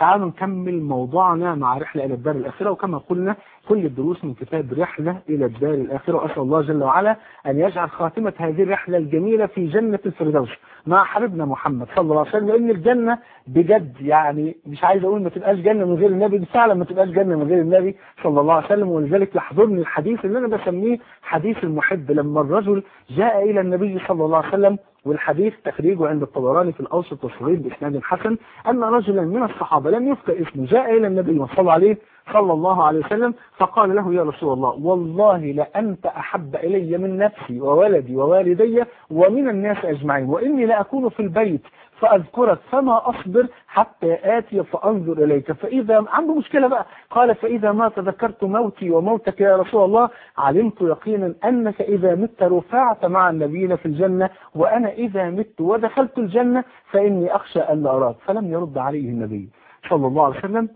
تعالوا نكمل موضوعنا مع رحلة إلى الدار الآخرة وكما قلنا كل الدروس من كتاب رحلة إلى الدار الآخرة وأسأل الله جل وعلا أن يجعل خاتمة هذه الرحلة الجميلة في جنة الفردوس مع حبيبنا محمد صلى الله عليه وسلم لأن الجنة بجد يعني مش عايز أقول ما تبقاش جنة من غير النبي فعلا ما تبقاش جنة من غير النبي صلى الله عليه وسلم ولذلك يحضرني الحديث اللي أنا بسميه حديث المحب لما الرجل جاء إلى النبي صلى الله عليه وسلم والحديث تخريجه عند الطبراني في الأوسط والصغير بإسناد حسن أن رجلا من الصحابة لم يذكر اسمه جاء إلى النبي وصلى عليه صلى الله عليه وسلم فقال له يا رسول الله والله لأنت أحب إلي من نفسي وولدي ووالدي ومن الناس أجمعين وإني لأكون في البيت فأذكرك فما أصبر حتى آتي فأنظر إليك فإذا عنده مشكلة بقى قال فإذا ما تذكرت موتي وموتك يا رسول الله علمت يقينا أنك إذا مت رفعت مع النبيين في الجنة وأنا إذا مت ودخلت الجنة فإني أخشى أن لا أراك فلم يرد عليه النبي صلى الله عليه وسلم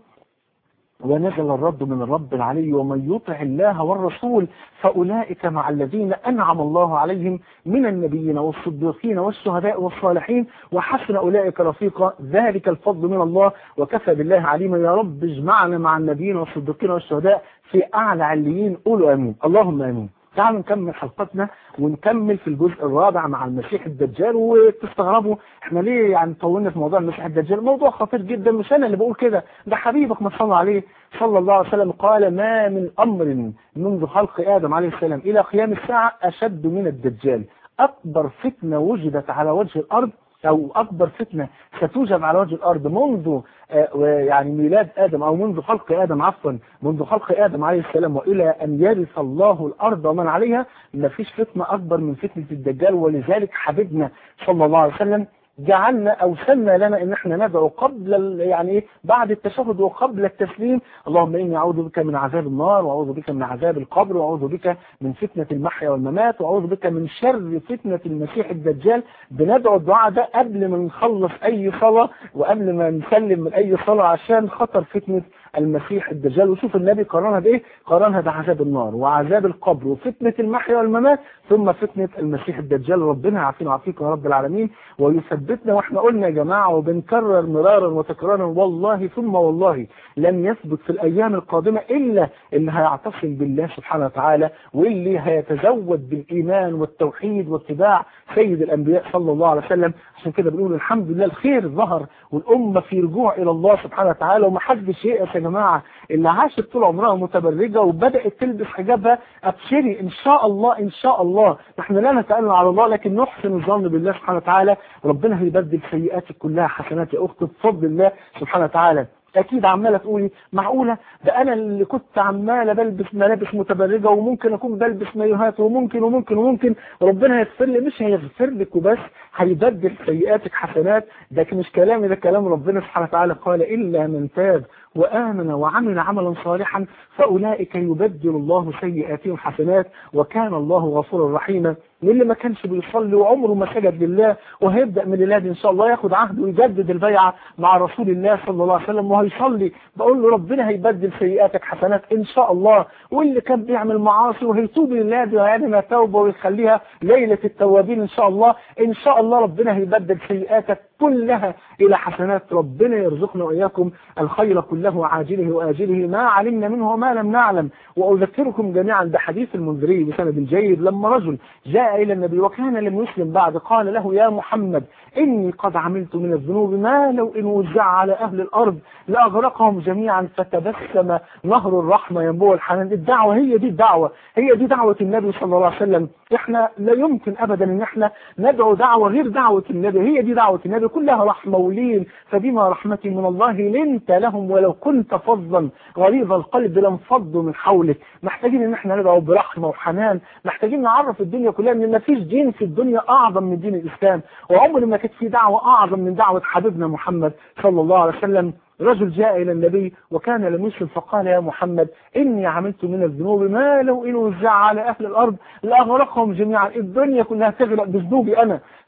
ونزل الرد من الرب العلي ومن يطع الله والرسول فأولئك مع الذين أنعم الله عليهم من النبيين والصديقين والشهداء والصالحين وحسن أولئك رفيقا ذلك الفضل من الله وكفى بالله عليما يا رب اجمعنا مع النبيين والصديقين والشهداء في أعلى عليين قولوا أمين اللهم أمين تعالوا نكمل حلقتنا ونكمل في الجزء الرابع مع المسيح الدجال وتستغربوا احنا ليه يعني طولنا في موضوع المسيح الدجال موضوع خطير جدا مش انا اللي بقول كده ده حبيبك ما صلى عليه صلى الله عليه وسلم قال ما من امر منذ خلق ادم عليه السلام الى قيام الساعه اشد من الدجال اكبر فتنه وجدت على وجه الارض أو أكبر فتنة ستوجد على وجه الأرض منذ يعني ميلاد آدم أو منذ خلق آدم عفوا منذ خلق آدم عليه السلام وإلى أن يرث الله الأرض ومن عليها ما فيش فتنة أكبر من فتنة الدجال ولذلك حبيبنا صلى الله عليه وسلم جعلنا او سنى لنا ان احنا ندعو قبل يعني ايه بعد التشهد وقبل التسليم اللهم اني اعوذ بك من عذاب النار واعوذ بك من عذاب القبر واعوذ بك من فتنه المحيا والممات واعوذ بك من شر فتنه المسيح الدجال بندعو الدعاء ده قبل ما نخلص اي صلاه وقبل ما نسلم من اي صلاه عشان خطر فتنه المسيح الدجال وشوف النبي قارنها بايه قارنها بعذاب النار وعذاب القبر وفتنة المحيا والممات ثم فتنة المسيح الدجال ربنا يعافينا ويعافيكم يا رب العالمين ويثبتنا واحنا قلنا يا جماعة وبنكرر مرارا وتكرارا والله ثم والله لن يثبت في الايام القادمة الا اللي هيعتصم بالله سبحانه وتعالى واللي هيتزود بالايمان والتوحيد واتباع سيد الانبياء صلى الله عليه وسلم عشان كده بنقول الحمد لله الخير ظهر والامة في رجوع الى الله سبحانه وتعالى ومحدش ييأس يا جماعة اللي عاشت طول عمرها متبرجة وبدأت تلبس حجابها ابشري ان شاء الله ان شاء الله نحن لا نتألم على الله لكن نحسن الظن بالله سبحانه وتعالى ربنا هيبدل سيئاتك كلها حسنات يا اخت بفضل الله سبحانه وتعالى اكيد عماله تقولي معقوله ده انا اللي كنت عماله بلبس ملابس متبرجه وممكن اكون بلبس مايوهات وممكن وممكن وممكن ربنا يغفر لي مش هيغفر لك وبس هيبدل سيئاتك حسنات ده مش كلامي ده كلام ربنا سبحانه وتعالى قال الا من تاب وآمن وعمل عملا صالحا فأولئك يبدل الله سيئاتهم حسنات وكان الله غفورا رحيما واللي ما كانش بيصلي وعمره ما سجد لله وهيبدأ من الولاد إن شاء الله ياخد عهد ويجدد البيعة مع رسول الله صلى الله عليه وسلم وهيصلي بقول له ربنا هيبدل سيئاتك حسنات إن شاء الله واللي كان بيعمل معاصي وهيتوب لله دي ويعلمها توبة ويخليها ليلة التوابين إن شاء الله إن شاء الله ربنا هيبدل سيئاتك كلها إلى حسنات ربنا يرزقنا وإياكم الخير كله عاجله وآجله ما علمنا منه وما لم نعلم وأذكركم جميعا بحديث المنذري بسند جيد لما رجل جاء إلى النبي وكان لم يسلم بعد قال له يا محمد إني قد عملت من الذنوب ما لو إن وزع على أهل الأرض لأغرقهم جميعا فتبسم نهر الرحمة ينبوع الحنان الدعوة هي دي الدعوة هي دي دعوة النبي صلى الله عليه وسلم احنا لا يمكن ابدا ان احنا ندعو دعوة غير دعوة النبي هي دي دعوة النبي كلها رحمة ولين فبما رحمة من الله لنت لهم ولو كنت فظا غليظ القلب لانفضوا من حولك محتاجين ان احنا ندعو برحمة وحنان محتاجين نعرف الدنيا كلها ان ما فيش دين في الدنيا اعظم من دين الاسلام وعمر ما كانت في دعوة اعظم من دعوة حبيبنا محمد صلى الله عليه وسلم رجل جاء إلى النبي وكان لم يسلم فقال يا محمد إني عملت من الذنوب ما لو إن وزع على أهل الأرض لأغرقهم جميعا الدنيا كلها تغرق بذنوبي أنا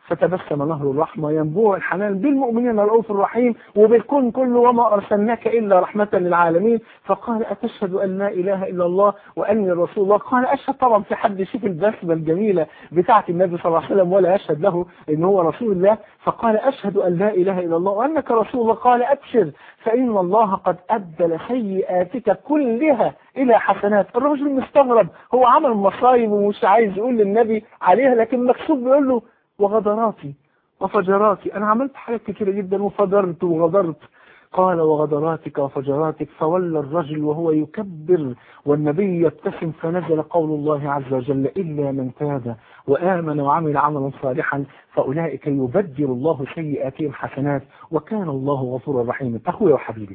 فتبسم نهر الرحمة ينبوع الحنان بالمؤمنين الرؤوف الرحيم وبالكون كله وما أرسلناك إلا رحمة للعالمين فقال أتشهد أن لا إله إلا الله وأني رسول الله قال أشهد طبعا في حد يشوف البسمة الجميلة بتاعة النبي صلى الله عليه وسلم ولا يشهد له إن هو رسول الله فقال أشهد أن لا إله إلا الله وأنك رسول الله قال أبشر فإن الله قد أبدل سيئاتك كلها إلى حسنات الرجل مستغرب هو عمل مصايب ومش عايز يقول للنبي عليها لكن مكسوب بيقول له وغدراتي وفجراتي أنا عملت حاجات كتيرة جدا وفجرت وغدرت قال وغدراتك وفجراتك فولى الرجل وهو يكبر والنبي يبتسم فنزل قول الله عز وجل إلا من تاب وآمن وعمل عملا صالحا فأولئك يبدل الله سيئاتهم حسنات وكان الله غفورا رحيما أخويا وحبيبي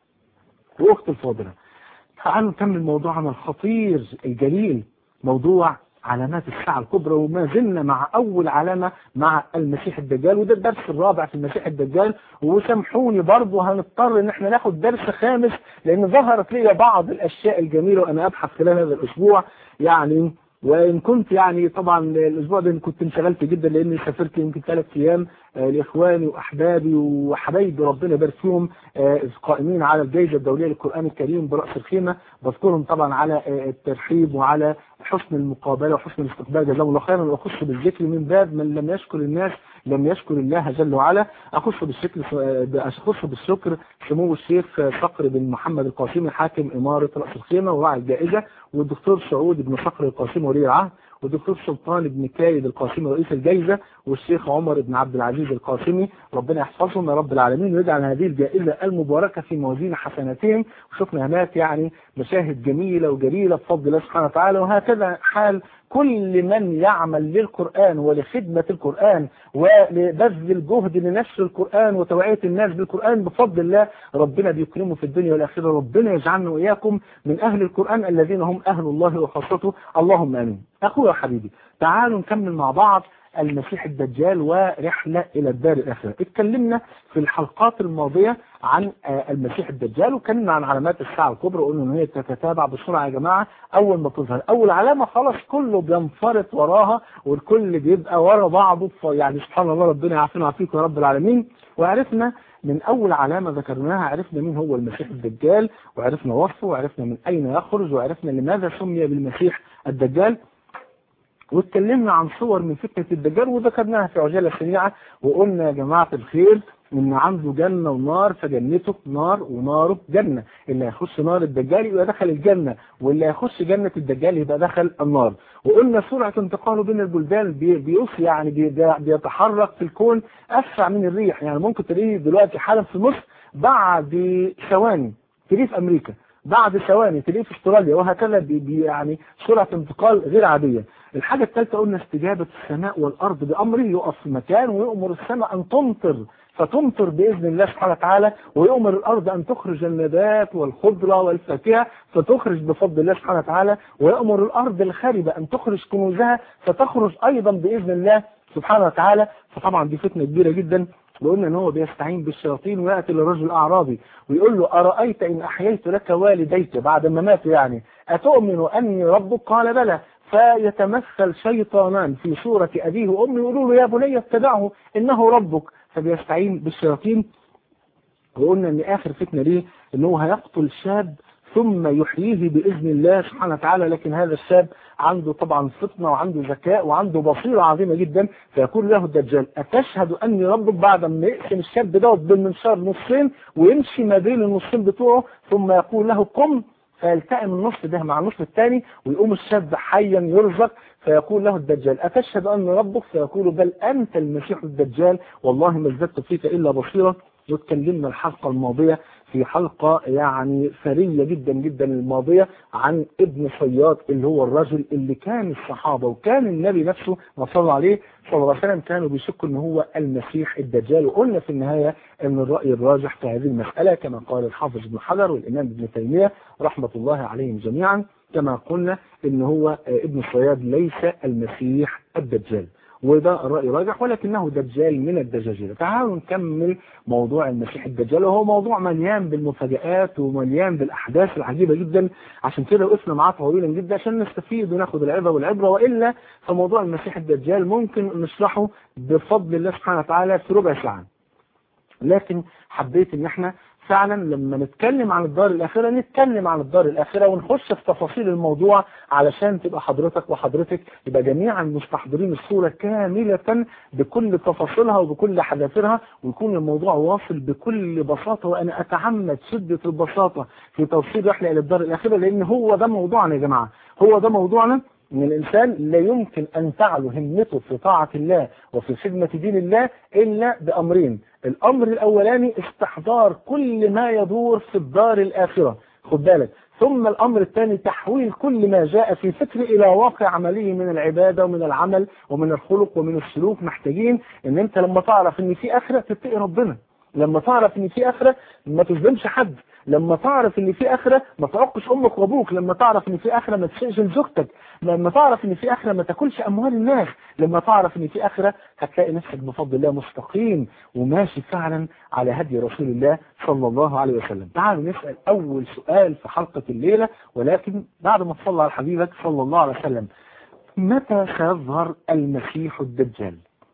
وأختي الفاضلة تعالوا نكمل موضوعنا الخطير الجليل موضوع علامات الساعة الكبرى وما زلنا مع أول علامة مع المسيح الدجال وده الدرس الرابع في المسيح الدجال وسامحوني برضه هنضطر ان احنا ناخد درس خامس لان ظهرت لي بعض الاشياء الجميلة وانا ابحث خلال هذا الاسبوع يعني وان كنت يعني طبعا الاسبوع ده كنت انشغلت جدا لاني سافرت يمكن ثلاث ايام لاخواني واحبابي وحبايبي ربنا يبارك فيهم قائمين على الجائزه الدوليه للقران الكريم براس الخيمه بذكرهم طبعا على الترحيب وعلى حسن المقابله وحسن الاستقبال جزاهم الله خيرا واخص بالذكر من باب من لم يشكر الناس لم يشكر الله جل وعلا اخص بالشكر اخص بالشكر سمو الشيخ صقر بن محمد القاسمي حاكم اماره راس الخيمه وراعي الجائزه والدكتور سعود بن صقر القاسمي ولي العهد والدكتور سلطان بن كايد القاسمي رئيس الجائزة والشيخ عمر بن عبد العزيز القاسمي ربنا يحفظهم يا رب العالمين ويجعل هذه الجائزة المباركة في موازين حسناتهم وشفنا هناك يعني مشاهد جميلة وجليلة بفضل الله سبحانه وتعالى وهكذا حال كل من يعمل للقرآن ولخدمة القرآن ولبذل الجهد لنشر القرآن وتوعية الناس بالقرآن بفضل الله ربنا بيكرمه في الدنيا والآخرة ربنا يجعلنا وإياكم من أهل القرآن الذين هم أهل الله وخاصته اللهم آمين أخويا وحبيبي تعالوا نكمل مع بعض المسيح الدجال ورحلة إلى الدار الآخرة اتكلمنا في الحلقات الماضية عن المسيح الدجال وكلمنا عن علامات الساعة الكبرى وقلنا ان هي تتتابع بسرعة يا جماعة أول ما تظهر أول علامة خلاص كله بينفرط وراها والكل بيبقى ورا بعضه يعني سبحان الله ربنا يعافينا ويعافيكم يا رب العالمين وعرفنا من أول علامة ذكرناها عرفنا مين هو المسيح الدجال وعرفنا وصفه وعرفنا من أين يخرج وعرفنا لماذا سمي بالمسيح الدجال واتكلمنا عن صور من فتنة الدجال وذكرناها في عجالة سريعة وقلنا يا جماعة الخير ان عنده جنة ونار فجنته نار وناره جنة اللي هيخش نار الدجال يبقى دخل الجنة واللي هيخش جنة الدجال يبقى دخل النار وقلنا سرعة انتقاله بين البلدان بيص يعني بيتحرك في الكون اسرع من الريح يعني ممكن تلاقيه دلوقتي حالا في مصر بعد ثواني تلاقيه في امريكا بعد ثواني تلاقيه في استراليا وهكذا بي يعني سرعة انتقال غير عادية الحاجة الثالثة قلنا استجابة السماء والأرض بأمره يقف في مكان ويؤمر السماء أن تمطر فتمطر بإذن الله سبحانه وتعالى ويؤمر الأرض أن تخرج النبات والخضرة والفاكهة فتخرج بفضل الله سبحانه وتعالى ويؤمر الأرض الخاربة أن تخرج كنوزها فتخرج أيضا بإذن الله سبحانه وتعالى فطبعا دي فتنة كبيرة جدا وقلنا ان هو بيستعين بالشياطين ويأتي للرجل الأعرابي ويقول له أرأيت إن أحييت لك والديك بعد ما ماتوا يعني أتؤمن أني ربك قال بلى فيتمثل شيطانان في صورة أبيه وأمه يقولوا له يا بني اتبعه إنه ربك فبيستعين بالشياطين وقلنا ان اخر فتنة ليه ان هو هيقتل شاب ثم يحييه بإذن الله سبحانه وتعالى لكن هذا الشاب عنده طبعا فطنة وعنده ذكاء وعنده بصيرة عظيمة جدا فيقول له الدجال أتشهد أني ربك بعد ما يقسم الشاب دوت بالمنشار نصين ويمشي ما بين النصين بتوعه ثم يقول له قم فيلتئم النص ده مع النص الثاني ويقوم الشاب حيا يرزق فيقول له الدجال أتشهد أن ربك فيقول بل أنت المسيح الدجال والله ما ازددت فيك إلا بصيرة واتكلمنا الحلقة الماضية في حلقة يعني ثرية جدا جدا الماضية عن ابن صياد اللي هو الرجل اللي كان الصحابة وكان النبي نفسه وصلى عليه صلى الله عليه وسلم كانوا بيشكوا ان هو المسيح الدجال وقلنا في النهاية ان الرأي الراجح في هذه المسألة كما قال الحافظ ابن حجر والامام ابن تيمية رحمة الله عليهم جميعا كما قلنا ان هو ابن صياد ليس المسيح الدجال وده الرأي راجح ولكنه دجال من الدجاجلة تعالوا نكمل موضوع المسيح الدجال وهو موضوع مليان بالمفاجآت ومليان بالأحداث العجيبة جدا عشان كده وقفنا معاه طويلا جدا عشان نستفيد وناخد العبرة والعبرة وإلا فموضوع المسيح الدجال ممكن نشرحه بفضل الله سبحانه وتعالى في ربع ساعة لكن حبيت ان احنا فعلا لما نتكلم عن الدار الآخرة نتكلم عن الدار الآخرة ونخش في تفاصيل الموضوع علشان تبقى حضرتك وحضرتك يبقى جميعا مستحضرين الصورة كاملة بكل تفاصيلها وبكل حذافيرها ويكون الموضوع واصل بكل بساطة وأنا أتعمد شدة البساطة في توصيل رحلة إلى الدار الآخرة لأن هو ده موضوعنا يا جماعة هو ده موضوعنا ان الانسان لا يمكن ان تعلو همته في طاعة الله وفي خدمة دين الله الا بامرين الامر الاولاني استحضار كل ما يدور في الدار الاخرة خد بالك ثم الامر الثاني تحويل كل ما جاء في فكر الى واقع عملي من العبادة ومن العمل ومن الخلق ومن السلوك محتاجين ان انت لما تعرف ان في اخرة تتقي ربنا لما تعرف ان في اخرة ما تظلمش حد لما تعرف ان في اخره ما تعقش امك وابوك لما تعرف ان في اخره ما تسئش زوجتك لما تعرف ان في اخره ما تاكلش اموال الناس لما تعرف ان في اخره هتلاقي نفسك بفضل الله مستقيم وماشي فعلا على هدي رسول الله صلى الله عليه وسلم تعالوا نسال اول سؤال في حلقه الليله ولكن بعد ما تصلى على حبيبك صلى الله عليه وسلم متى سيظهر المسيح الدجال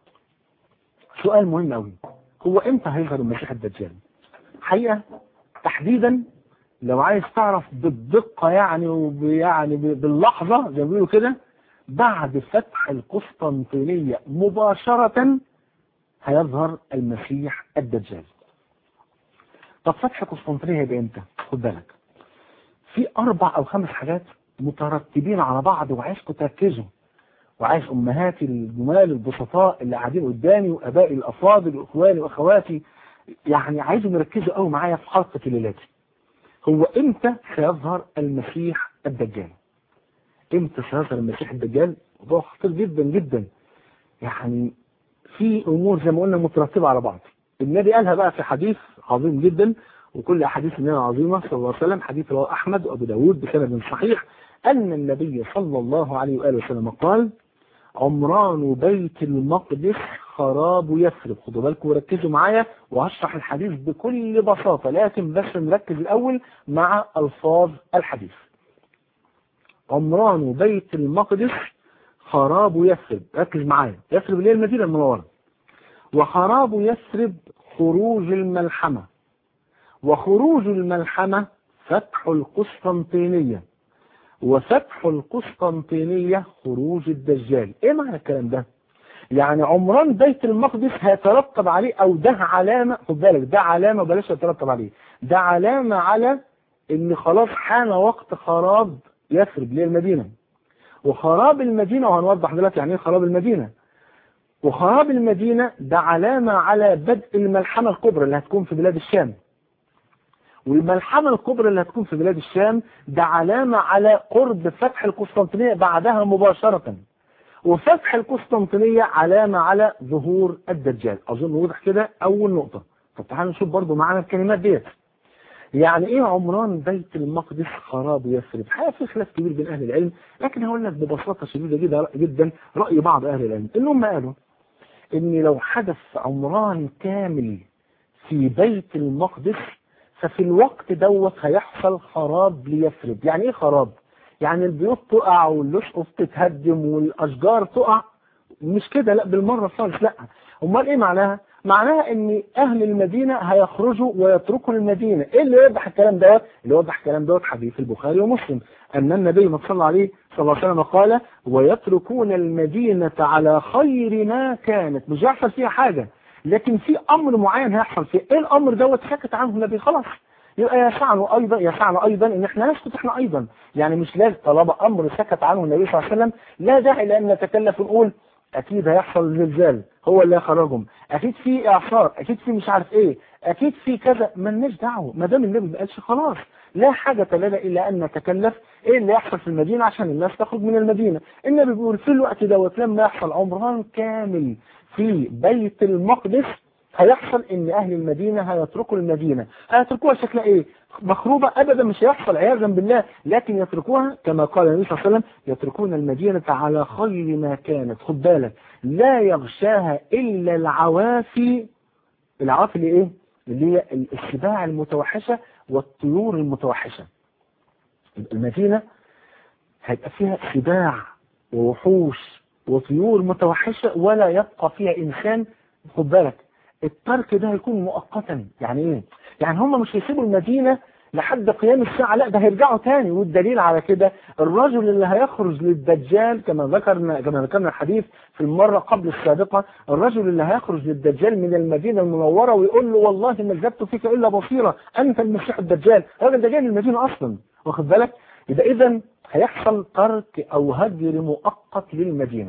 سؤال مهم قوي هو امتى هيظهر المسيح الدجال حقيقه تحديدا لو عايز تعرف بالدقة يعني ويعني باللحظة زي ما بيقولوا كده بعد فتح القسطنطينية مباشرة هيظهر المسيح الدجال طب فتح القسطنطينية هيبقى امتى؟ خد بالك في أربع أو خمس حاجات مترتبين على بعض وعايزكم تركزوا وعايز أمهاتي الجمال البسطاء اللي قاعدين قدامي وأبائي الأفاضل وإخواني وأخواتي يعني عايزهم يركزوا قوي معايا في حلقة الليلاتي هو امتى سيظهر المسيح الدجال امتى سيظهر المسيح الدجال موضوع خطير جدا جدا يعني في امور زي ما قلنا مترتبة على بعض النبي قالها بقى في حديث عظيم جدا وكل احاديث النبي عظيمة صلى الله عليه وسلم حديث رواه احمد وابو داود بسند صحيح ان النبي صلى الله عليه واله وسلم قال عمران بيت المقدس خراب يثرب خدوا بالكم وركزوا معايا وهشرح الحديث بكل بساطة لكن بس نركز الأول مع ألفاظ الحديث عمران بيت المقدس خراب يثرب ركز معايا يثرب اللي هي المدينة المنورة وخراب يثرب خروج الملحمة وخروج الملحمة فتح القسطنطينية وفتح القسطنطينية خروج الدجال ايه معنى الكلام ده يعني عمران بيت المقدس هيترتب عليه او ده علامة خد بالك ده علامة بلاش يترتب عليه ده علامة على ان خلاص حان وقت خراب يثرب للمدينة وخراب المدينة وهنوضح دلوقتي يعني ايه خراب المدينة وخراب المدينة ده علامة على بدء الملحمة الكبرى اللي هتكون في بلاد الشام والملحمة الكبرى اللي هتكون في بلاد الشام ده علامة على قرب فتح القسطنطينية بعدها مباشرة وفتح القسطنطينية علامة على ظهور الدجال أظن واضح كده أول نقطة طب تعالوا نشوف برضو معانا الكلمات ديت يعني ايه عمران بيت المقدس خراب يثرب حقيقة في خلاف كبير بين اهل العلم لكن هقول لك ببساطة شديدة جدا جدا رأي بعض اهل العلم انهم قالوا ان لو حدث عمران كامل في بيت المقدس ففي الوقت دوت هيحصل خراب ليثرب يعني ايه خراب يعني البيوت تقع والاسقف تتهدم والاشجار تقع مش كده لا بالمرة خالص لا امال ايه معناها معناها ان اهل المدينة هيخرجوا ويتركوا المدينة ايه اللي يوضح الكلام دوت اللي يوضح الكلام دوت حديث البخاري ومسلم ان النبي ما صلى عليه صلى الله عليه وسلم قال ويتركون المدينة على خير ما كانت مش هيحصل فيها حاجة لكن في امر معين هيحصل فيه ايه الامر دوت سكت عنه النبي خلاص يبقى يسعنا ايضا يسعنا ايضا ان احنا نسكت احنا ايضا يعني مش لازم طالما امر سكت عنه النبي صلى الله عليه وسلم لا داعي لان نتكلف ونقول اكيد هيحصل زلزال هو اللي هيخرجهم اكيد في اعصار اكيد في مش عارف ايه اكيد في كذا مالناش دعوه ما دام النبي ما قالش خلاص لا حاجة لنا إلا أن نتكلف إيه اللي يحصل في المدينة عشان الناس تخرج من المدينة النبي بيقول في الوقت دوت لما يحصل عمران كامل في بيت المقدس هيحصل ان اهل المدينة هيتركوا المدينة هيتركوها شكلها ايه مخروبة ابدا مش هيحصل عياذا بالله لكن يتركوها كما قال النبي صلى الله عليه وسلم يتركون المدينة على خير ما كانت خد بالك لا يغشاها الا العوافي العوافي اللي ايه اللي هي السباع المتوحشة والطيور المتوحشة المدينة هيبقى فيها سباع ووحوش وطيور متوحشة ولا يبقى فيها إنسان خد بالك الترك ده هيكون مؤقتا يعني إيه؟ يعني هم مش هيسيبوا المدينة لحد قيام الساعة لا ده هيرجعوا تاني والدليل على كده الرجل اللي هيخرج للدجال كما ذكرنا كما ذكرنا الحديث في المرة قبل السابقة الرجل اللي هيخرج للدجال من المدينة المنورة ويقول له والله ما زدت فيك إلا بصيرة أنت المسيح الدجال الراجل ده جاي من المدينة أصلا واخد بالك يبقى إذا هيحصل ترك أو هجر مؤقت للمدينة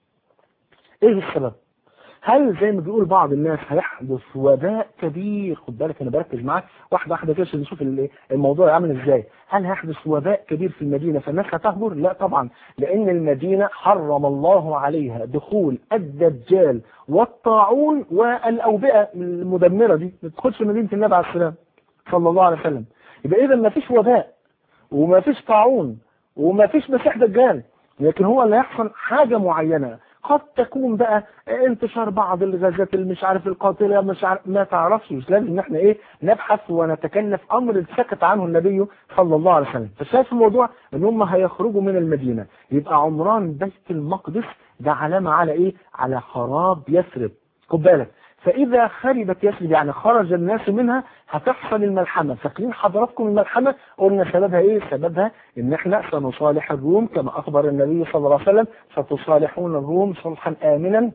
إيه السبب؟ هل زي ما بيقول بعض الناس هيحدث وباء كبير خد بالك انا بركز معاك واحده واحده كده عشان نشوف الموضوع عامل ازاي هل هيحدث وباء كبير في المدينه فالناس هتهجر لا طبعا لان المدينه حرم الله عليها دخول الدجال والطاعون والاوبئه المدمره دي ما تدخلش مدينه النبي عليه السلام صلى الله عليه وسلم يبقى اذا ما فيش وباء وما فيش طاعون وما فيش مسيح دجال لكن هو اللي يحصل حاجه معينه قد تكون بقى انتشار بعض الغازات اللي مش عارف القاتلة مش عارف ما تعرفش مش لازم ان احنا ايه نبحث ونتكلف امر سكت عنه النبي صلى الله عليه وسلم فشايف الموضوع ان هم هيخرجوا من المدينة يبقى عمران بيت المقدس ده علامة على ايه على خراب يثرب خد بالك فإذا خربت يثرب يعني خرج الناس منها هتحصل الملحمة فاكرين حضراتكم الملحمة قلنا سببها ايه سببها ان احنا سنصالح الروم كما اخبر النبي صلى الله عليه وسلم ستصالحون الروم صلحا امنا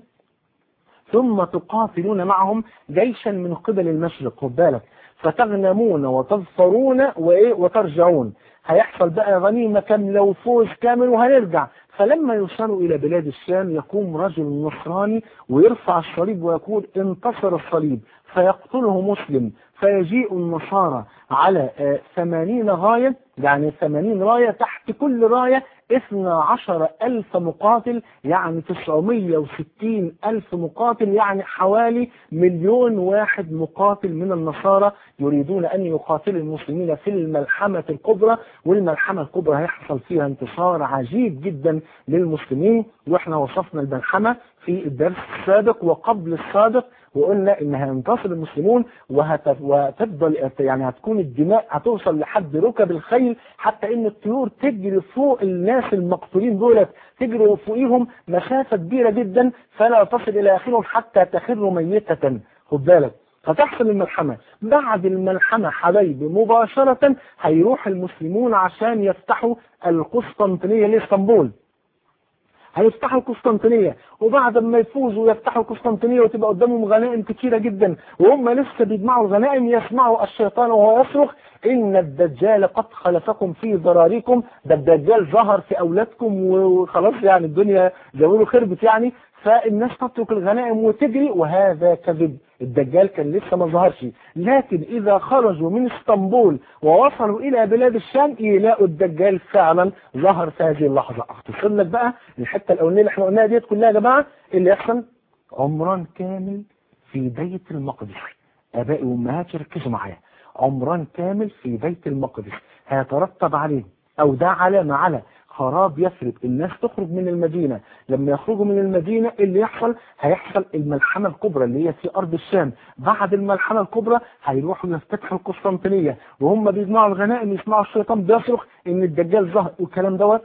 ثم تقاتلون معهم جيشا من قبل المشرق خد بالك فتغنمون وتظفرون وايه وترجعون هيحصل بقى غنيمة كاملة وفوز كامل وهنرجع فلما يوصلوا إلى بلاد الشام يقوم رجل نصراني ويرفع الصليب ويقول انتصر الصليب فيقتله مسلم فيجيء النصارى على ثمانين غاية يعني ثمانين راية تحت كل راية اثنى عشر ألف مقاتل يعني تسعمية وستين ألف مقاتل يعني حوالي مليون واحد مقاتل من النصارى يريدون أن يقاتلوا المسلمين في الملحمة الكبرى والملحمة الكبرى هيحصل فيها انتصار عجيب جدا للمسلمين واحنا وصفنا الملحمة في الدرس السابق وقبل السابق وقلنا ان هينتصر المسلمون وهت... وتفضل يعني هتكون الدماء هتوصل لحد ركب الخيل حتى ان الطيور تجري فوق الناس المقتولين دولت تجري فوقيهم مسافة كبيرة جدا فلا تصل الى اخرهم حتى تخر ميتة خد بالك فتحصل الملحمة بعد الملحمة حبايبي مباشرة هيروح المسلمون عشان يفتحوا القسطنطينية لإسطنبول هيفتحوا القسطنطينية وبعد ما يفوزوا ويفتحوا القسطنطينية وتبقى قدامهم غنائم كتيرة جدا وهم لسه بيجمعوا الغنائم يسمعوا الشيطان وهو يصرخ إن الدجال قد خلفكم في ضراركم ده الدجال ظهر في أولادكم وخلاص يعني الدنيا زي خربت يعني فالناس تترك الغنائم وتجري وهذا كذب الدجال كان لسه ما ظهرش لكن إذا خرجوا من اسطنبول ووصلوا إلى بلاد الشام يلاقوا الدجال فعلا ظهر في هذه اللحظة أختصر لك بقى الحتة الأولانية اللي احنا قلناها ديت كلها يا جماعة اللي يحصل عمران كامل في بيت المقدس آبائي وأمهاتي ركزوا معايا عمران كامل في بيت المقدس هيترتب عليه أو ده علامة على خراب يثرب الناس تخرج من المدينة لما يخرجوا من المدينة اللي يحصل هيحصل الملحمة الكبرى اللي هي في أرض الشام بعد الملحمة الكبرى هيروحوا يفتتحوا القسطنطينية وهم بيجمعوا الغنائم يسمعوا الشيطان بيصرخ إن الدجال ظهر والكلام دوت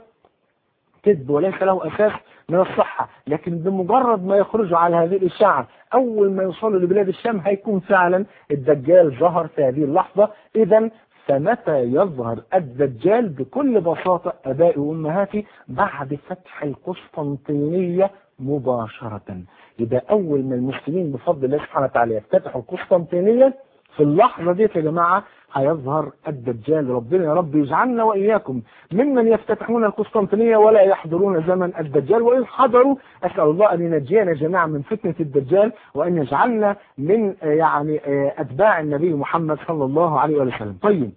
كذب وليس له أساس من الصحة لكن بمجرد ما يخرجوا على هذه الإشاعة أول ما يوصلوا لبلاد الشام هيكون فعلا الدجال ظهر في هذه اللحظة إذا فمتى يظهر الدجال بكل بساطة أبائي وأمهاتي بعد فتح القسطنطينية مباشرة يبقى أول ما المسلمين بفضل الله سبحانه وتعالى يفتتحوا القسطنطينية في اللحظة دي يا جماعة هيظهر الدجال ربنا يا رب يجعلنا وإياكم ممن يفتتحون القسطنطينية ولا يحضرون زمن الدجال وإن حضروا أسأل الله أن ينجينا جميعا من فتنة الدجال وأن يجعلنا من يعني أتباع النبي محمد صلى الله عليه وسلم طيب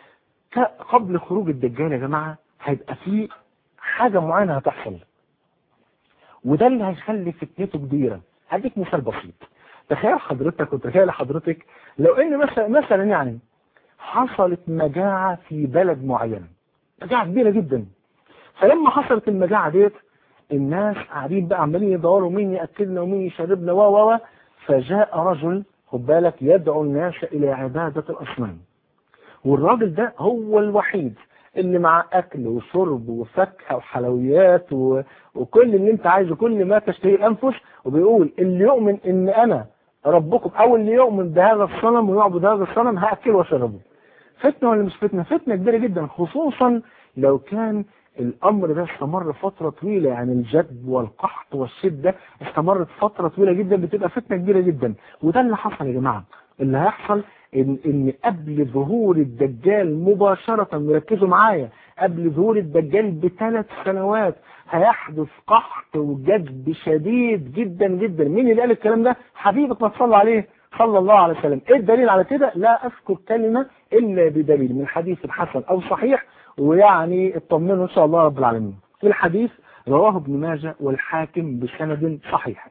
قبل خروج الدجال يا جماعة هيبقى في حاجة معينة هتحصل وده اللي هيخلي فتنته كبيرة هديك مثال بسيط تخيل حضرتك وتخيل حضرتك لو ان مثلا مثلا يعني حصلت مجاعة في بلد معين مجاعة كبيرة جدا فلما حصلت المجاعة ديت الناس قاعدين بقى عمالين يدوروا مين يأكلنا ومين يشربنا و و فجاء رجل خد بالك يدعو الناس إلى عبادة الأصنام والراجل ده هو الوحيد اللي مع أكل وشرب وفاكهة وحلويات و... وكل اللي انت عايزه كل ما تشتهي الأنفس وبيقول اللي يؤمن ان أنا ربكم أو اللي يؤمن بهذا الصنم ويعبد هذا الصنم هأكله واشربه فتنة ولا مش فتنة فتنة كبيرة جدا خصوصا لو كان الأمر ده استمر فترة طويلة يعني الجد والقحط والشدة استمرت فترة طويلة جدا بتبقى فتنة كبيرة جدا وده اللي حصل يا جماعة اللي هيحصل إن, إن قبل ظهور الدجال مباشرة ركزوا معايا قبل ظهور الدجال بثلاث سنوات هيحدث قحط وجد شديد جدا جدا مين اللي قال الكلام ده حبيبك ما تصلى عليه صلى الله عليه وسلم ايه الدليل على كده لا اذكر كلمة الا بدليل من حديث حسن او صحيح ويعني اطمنوا ان شاء الله رب العالمين الحديث رواه ابن ماجه والحاكم بسند صحيح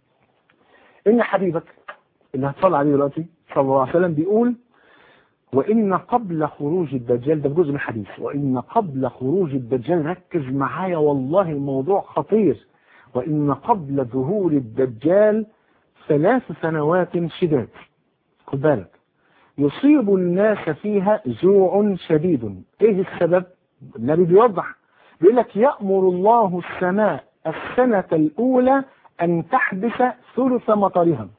ان حبيبك اللي هتصلى عليه دلوقتي صلى الله عليه وسلم بيقول وإن قبل خروج الدجال ده جزء من الحديث وإن قبل خروج الدجال ركز معايا والله الموضوع خطير وإن قبل ظهور الدجال ثلاث سنوات شداد خد بالك يصيب الناس فيها جوع شديد ايه السبب النبي بيوضح بيقول لك يأمر الله السماء السنة الأولى أن تحبس ثلث مطرها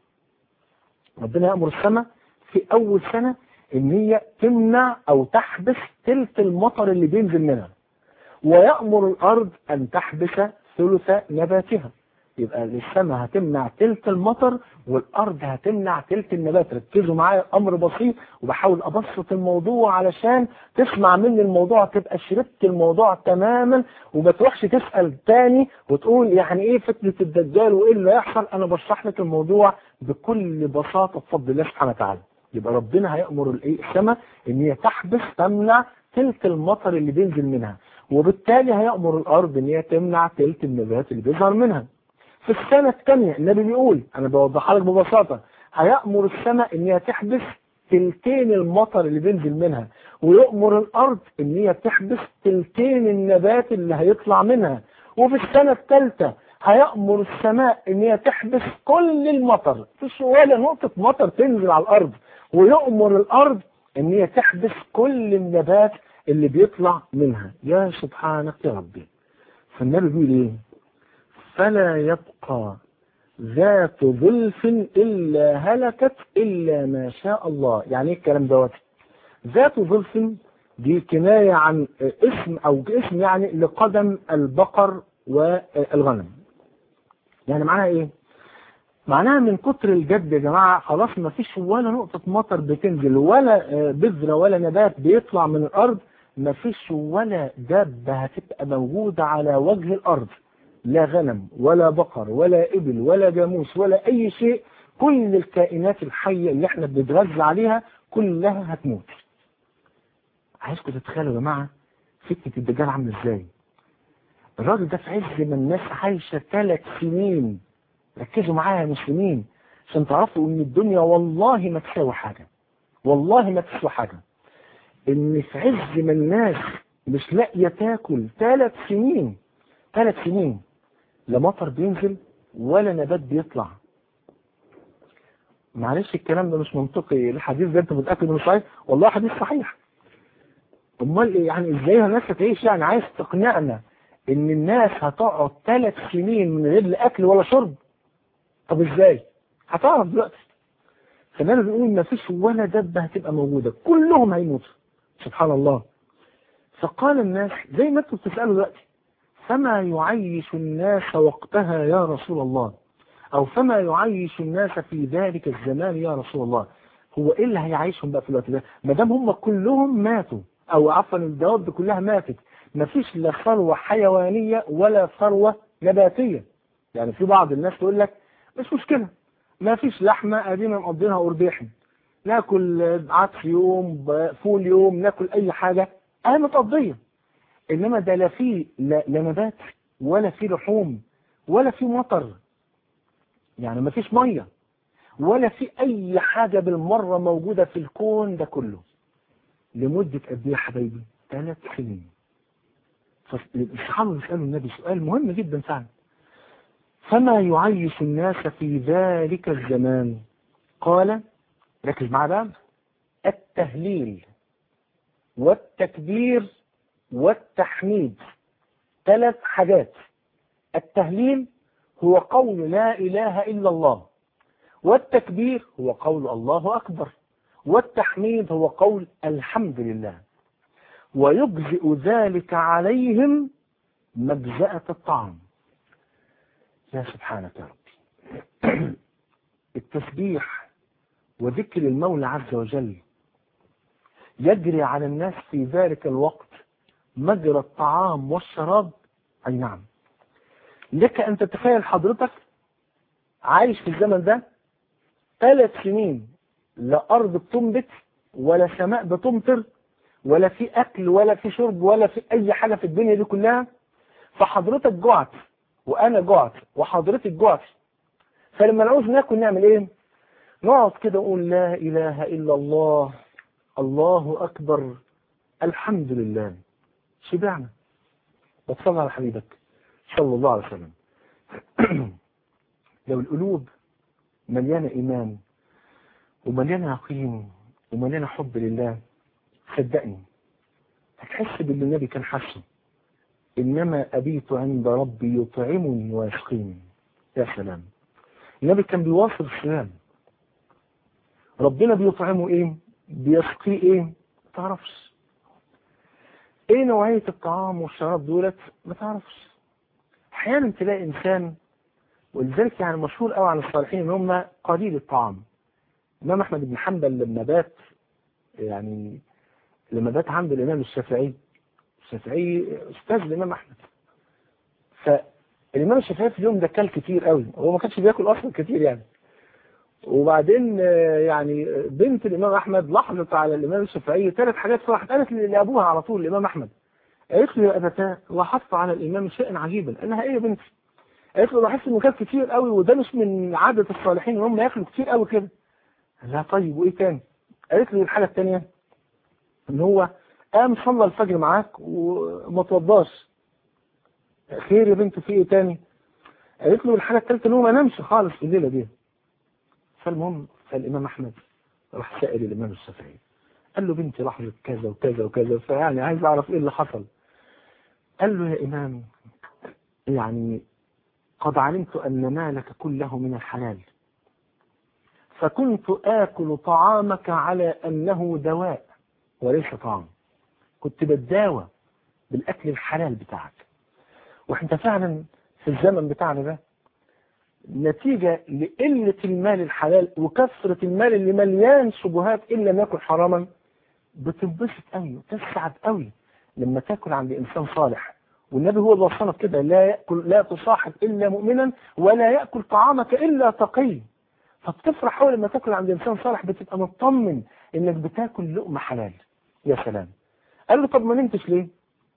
ربنا يأمر السماء في أول سنة إن هي تمنع أو تحبس تلت المطر اللي بينزل منها ويأمر الأرض أن تحبس ثلث نباتها يبقى السماء هتمنع تلت المطر والارض هتمنع تلت النبات ركزوا معايا امر بسيط وبحاول ابسط الموضوع علشان تسمع مني الموضوع تبقى شربت الموضوع تماما وما تروحش تسال تاني وتقول يعني ايه فتنه الدجال وايه اللي هيحصل انا بشرح لك الموضوع بكل بساطه بفضل الله سبحانه وتعالى يبقى ربنا هيامر الايه السماء ان هي تحبس تمنع تلت المطر اللي بينزل منها وبالتالي هيامر الارض ان هي تمنع تلت النبات اللي بيظهر منها في السنة الثانية النبي بيقول أنا بوضحها لك ببساطة هيأمر السماء إن هي تحبس تلتين المطر اللي بينزل منها ويأمر الأرض إن هي تحبس تلتين النبات اللي هيطلع منها وفي السنة الثالثة هيأمر السماء إن هي تحبس كل المطر مفيش ولا نقطة مطر تنزل على الأرض ويأمر الأرض إن هي تحبس كل النبات اللي بيطلع منها يا سبحانك يا ربي فالنبي بيقول إيه فلا يبقى ذات ظلف إلا هلكت إلا ما شاء الله يعني ايه الكلام دوت ذات ظلف دي كناية عن اسم أو اسم يعني لقدم البقر والغنم يعني معناها ايه معناها من كتر الجد يا جماعة خلاص ما فيش ولا نقطة مطر بتنزل ولا بذرة ولا نبات بيطلع من الأرض ما فيش ولا دابة هتبقى موجودة على وجه الأرض لا غنم ولا بقر ولا إبل ولا جاموس ولا أي شيء كل الكائنات الحية اللي احنا بنتغذى عليها كلها هتموت عايزكم تتخيلوا يا جماعة فتنة الدجال عامل ازاي الراجل ده في عز ما الناس عايشة ثلاث سنين ركزوا معايا يا مسلمين عشان تعرفوا ان الدنيا والله ما تساوي حاجة والله ما تساوي حاجة ان في عز ما الناس مش لاقية تاكل ثلاث سنين ثلاث سنين لا مطر بينزل ولا نبات بيطلع معلش الكلام ده مش منطقي الحديث ده انت متاكد انه صحيح والله حديث صحيح امال ايه يعني ازاي الناس هتعيش يعني عايز تقنعنا ان الناس هتقعد ثلاث سنين من غير لا اكل ولا شرب طب ازاي هتعرف دلوقتي فالنبي بيقول ما فيش ولا دبه هتبقى موجوده كلهم هيموتوا سبحان الله فقال الناس زي ما انتم بتسالوا دلوقتي فما يعيش الناس وقتها يا رسول الله أو فما يعيش الناس في ذلك الزمان يا رسول الله هو إيه اللي هيعيشهم بقى في الوقت ده ما دام هم كلهم ماتوا أو عفوا الدواب كلها ماتت ما فيش لا ثروة حيوانية ولا ثروة نباتية يعني في بعض الناس تقول لك مش مشكلة ما فيش لحمة أدينا مقضينها قربيحن ناكل عدس يوم فول يوم ناكل أي حاجة أهي متقضية انما ده لا فيه لا, لا نبات ولا فيه لحوم ولا فيه مطر يعني ما فيش ميه ولا في أي حاجة بالمرة موجودة في الكون ده كله لمدة قد إيه يا حبايبي؟ ثلاث سنين فالصحابة بيسألوا النبي سؤال مهم جدا فعلا فما يعيش الناس في ذلك الزمان قال ركز معاه بقى التهليل والتكبير والتحميد ثلاث حاجات التهليل هو قول لا إله إلا الله والتكبير هو قول الله أكبر والتحميد هو قول الحمد لله ويجزئ ذلك عليهم مجزأة الطعام يا سبحانك يا ربي التسبيح وذكر المولى عز وجل يجري على الناس في ذلك الوقت مجرى الطعام والشراب أي نعم لك أن تتخيل حضرتك عايش في الزمن ده ثلاث سنين لا أرض بتنبت ولا سماء بتمطر ولا في أكل ولا في شرب ولا في أي حاجة في الدنيا دي كلها فحضرتك جعت وأنا جعت وحضرتك جعت فلما نعوز ناكل نعمل إيه؟ نقعد كده نقول لا إله إلا الله الله أكبر الحمد لله شبعنا وتصلى على حبيبك صلى الله عليه وسلم لو القلوب مليانة إيمان ومليانة يقين ومليانة حب لله صدقني هتحس باللي النبي كان حاسه إنما أبيت عند ربي يطعمني ويسقيني يا سلام النبي كان بيواصل الصيام ربنا بيطعمه إيه بيسقيه إيه ما تعرفش إيه نوعية الطعام والشراب دولت ما تعرفش أحيانا تلاقي إنسان ولذلك يعني مشهور قوي عن الصالحين ان هم قليل الطعام الامام احمد بن حنبل لما بات يعني لما بات عند الامام الشافعي الشافعي استاذ الامام احمد فالامام الشافعي في اليوم ده كل كتير قوي هو ما كانش بياكل اصلا كتير يعني وبعدين يعني بنت الامام احمد لاحظت على الامام الشافعي ثلاث حاجات فراحت قالت لابوها على طول الامام احمد قالت له يا ابتاه لاحظت على الامام شيئا عجيبا قال لها ايه يا بنتي قالت له لاحظت انه كان كتير قوي وده مش من عادة الصالحين ان هم ياكلوا كتير قوي كده قال لها طيب وايه تاني قالت له الحاجة التانية ان هو قام صلى الفجر معاك وما توضاش خير يا بنت في ايه تاني قالت له الحاجة التالتة ان هو ما نامش خالص في الليلة دي فالمهم فالامام احمد راح سائل الامام الشافعي قال له بنتي لحظة كذا وكذا وكذا فيعني عايز اعرف ايه اللي حصل قال له يا امام يعني قد علمت أن مالك كله من الحلال فكنت آكل طعامك على أنه دواء وليس طعام كنت بتداوى بالأكل الحلال بتاعك وانت فعلا في الزمن بتاعنا ده نتيجة لقلة المال الحلال وكثرة المال اللي مليان شبهات إلا ما ياكل حراما بتنبسط قوي وتسعد قوي لما تاكل عند إنسان صالح والنبي هو اللي وصفنا كده لا يأكل لا تصاحب إلا مؤمنا ولا يأكل طعامك إلا تقي فبتفرح أول لما تاكل عند إنسان صالح بتبقى مطمن إنك بتاكل لقمة حلال يا سلام قال له طب ما نمتش ليه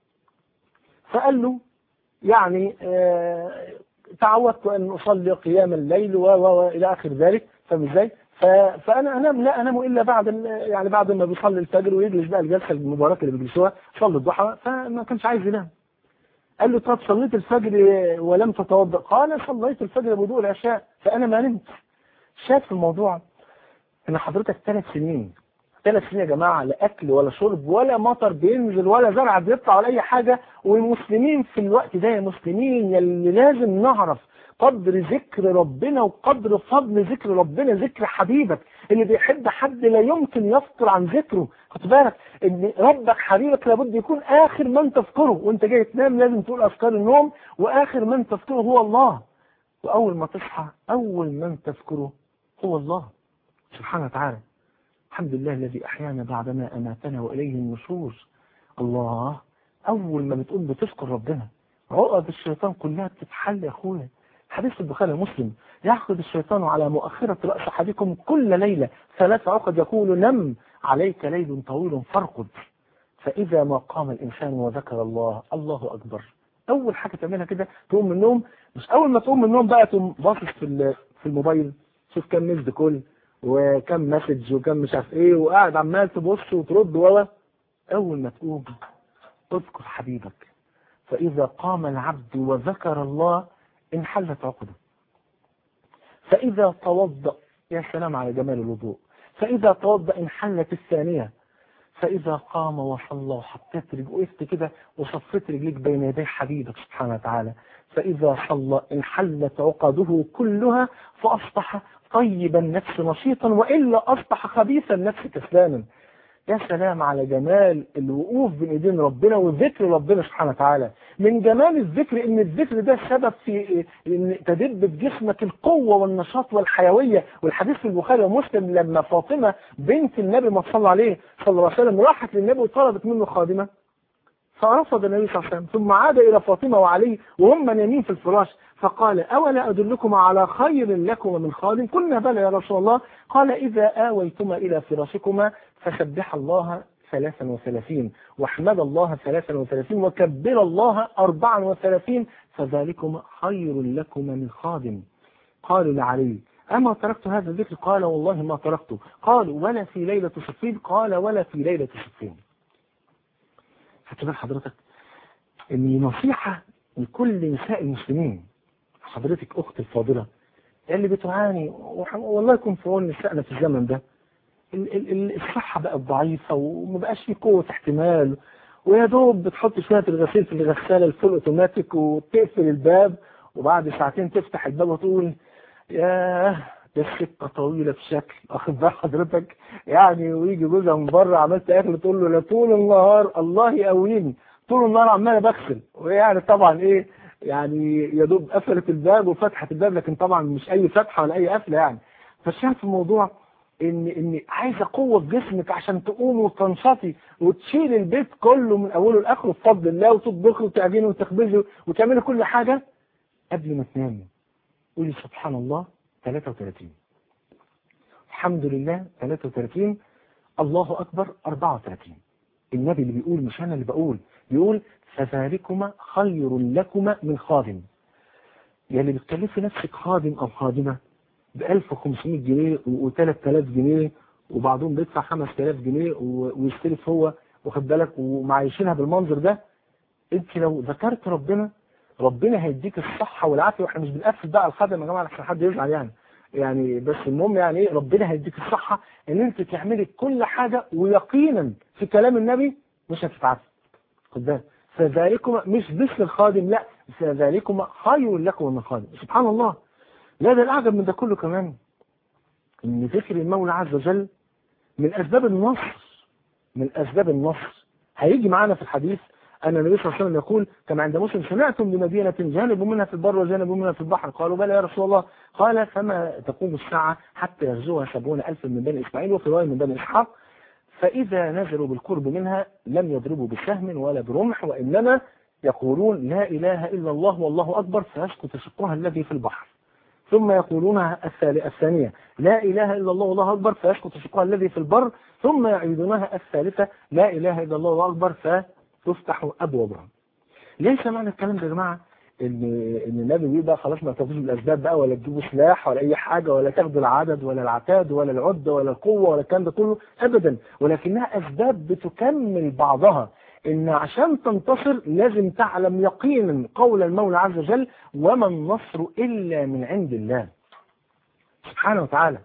فقال له يعني آه تعودت أن أصلي قيام الليل و و إلى آخر ذلك فاهم ازاي؟ فانا انام لا انام الا بعد يعني بعد ما بيصلي الفجر ويجلس بقى الجلسه المباركه اللي بيجلسوها صلي الضحى فما كانش عايز ينام قال له طب صليت الفجر ولم تتوضا قال صليت الفجر بوضوء العشاء فانا ما نمت شاف الموضوع ان حضرتك ثلاث سنين ثلاث سنين يا جماعه لا اكل ولا شرب ولا مطر بينزل ولا زرع بيطلع ولا اي حاجه والمسلمين في الوقت ده يا مسلمين يلي لازم نعرف قدر ذكر ربنا وقدر فضل ذكر ربنا ذكر حبيبك اللي بيحب حد لا يمكن يفطر عن ذكره خد بالك ان ربك حبيبك لابد يكون اخر من تذكره وانت جاي تنام لازم تقول اذكار النوم واخر من تذكره هو الله واول ما تصحى اول من تذكره هو الله سبحانه وتعالى الحمد لله الذي احيانا بعدما اماتنا واليه النشور الله اول ما بتقوم بتذكر ربنا عقد الشيطان كلها بتتحل يا اخويا حديث البخاري ومسلم يعقد الشيطان على مؤخرة رأس أحدكم كل ليلة ثلاث عقد يقول نم عليك ليل طويل فارقد فإذا ما قام الإنسان وذكر الله الله أكبر أول حاجة تعملها كده تقوم من النوم مش أول ما تقوم من النوم بقى تقوم باصص في في الموبايل شوف كم مسد كل وكم مسج وكم مش عارف ايه وقاعد عمال تبص وترد ولا اول ما تقوم اذكر حبيبك فاذا قام العبد وذكر الله انحلت عقده فاذا توضأ يا سلام على جمال الوضوء فاذا توضأ انحلت الثانية فإذا قام وصلى وحطيت رجل وقفت كده وصفيت رجليك بين يدي حبيبك سبحانه وتعالى فإذا صلى انحلت عقده كلها فأصبح طيب النفس نشيطا وإلا أصبح خبيث النفس كسلانا يا سلام على جمال الوقوف بين ايدين ربنا وذكر ربنا سبحانه وتعالى من جمال الذكر ان الذكر ده سبب في ان تدب في جسمك القوة والنشاط والحيوية والحديث في البخاري ومسلم لما فاطمة بنت النبي ما صلى عليه صلى الله عليه وسلم راحت للنبي وطلبت منه خادمة فرفض النبي صلى الله عليه وسلم ثم عاد إلى فاطمة وعلي وهم نايمين في الفراش فقال أولا أدلكم على خير لكم من خادم قلنا بلى يا رسول الله قال إذا آويتما إلى فراشكما فسبح الله ثلاثا وثلاثين واحمد الله ثلاثا وثلاثين وكبر الله أربعا وثلاثين فذلكم خير لكم من خادم قالوا لعلي أما تركت هذا الذكر قال والله ما تركته قال ولا في ليلة صفين قال ولا في ليلة صفين هتبقى حضرتك ان نصيحة لكل نساء المسلمين حضرتك اخت الفاضلة اللي بتعاني والله يكون في عون نسائنا في الزمن ده الصحة بقت ضعيفة وما بقاش في قوة احتمال ويا دوب بتحط شوية الغسيل في الغسالة الفول اوتوماتيك وتقفل الباب وبعد ساعتين تفتح الباب وتقول ياه ده السكة طويلة بشكل واخد بال حضرتك يعني ويجي جوزها من بره عملت اكل تقول له لا طول النهار الله يقويني طول النهار عمال بغسل ويعني طبعا ايه يعني يا دوب قفلت الباب وفتحت الباب لكن طبعا مش اي فتحه ولا اي قفله يعني فالشاهد في الموضوع ان ان عايزه قوه في جسمك عشان تقوم وتنشطي وتشيل البيت كله من اوله لاخره بفضل الله وتطبخي وتعجني وتخبزي وتعملي كل حاجه قبل ما تنامي قولي سبحان الله 33 الحمد لله 33 الله أكبر 34 النبي اللي بيقول مش أنا اللي بقول بيقول فذلكما خير لكما من خادم يعني بتكلفي نفسك خادم أو خادمة ب 1500 جنيه و 3000 جنيه وبعضهم بيدفع 5000 جنيه ويستلف هو واخد بالك ومعايشينها بالمنظر ده انت لو ذكرت ربنا ربنا هيديك الصحة والعافية واحنا مش بنقفل بقى الخدم يا جماعة عشان حد يزعل يعني يعني بس المهم يعني ايه ربنا هيديك الصحة ان انت تعملي كل حاجة ويقينا في كلام النبي مش هتتعافى خد بالك فذلكما مش مثل الخادم لا فذلكما خير لكم من الخادم سبحان الله لا ده الاعجب من ده كله كمان ان ذكر المولى عز وجل من اسباب النصر من اسباب النصر هيجي معانا في الحديث أن النبي صلى الله عليه وسلم يقول كما عند مسلم سمعتم بمدينة جانب منها في البر وجانب منها في البحر قالوا بلى يا رسول الله قال فما تقوم الساعة حتى يغزوها سبعون ألف من بني إسماعيل وفي رواية من بني إسحاق فإذا نزلوا بالقرب منها لم يضربوا بسهم ولا برمح وإنما يقولون لا إله إلا الله والله أكبر فيسقط شقها الذي في البحر ثم يقولونها الثانية لا إله إلا الله والله أكبر فيسقط شقها الذي في البر ثم يعيدونها الثالثة لا إله إلا الله والله أكبر فتفتح أبوابها ليس معنى الكلام ده يا جماعة ان ان النبي بيقول بقى خلاص ما تاخدوش بالاسباب بقى ولا تجيبوا سلاح ولا اي حاجه ولا تاخدوا العدد ولا العتاد ولا العده ولا القوه ولا الكلام ده كله ابدا ولكنها اسباب بتكمل بعضها ان عشان تنتصر لازم تعلم يقينا قول المولى عز وجل وما النصر الا من عند الله سبحانه وتعالى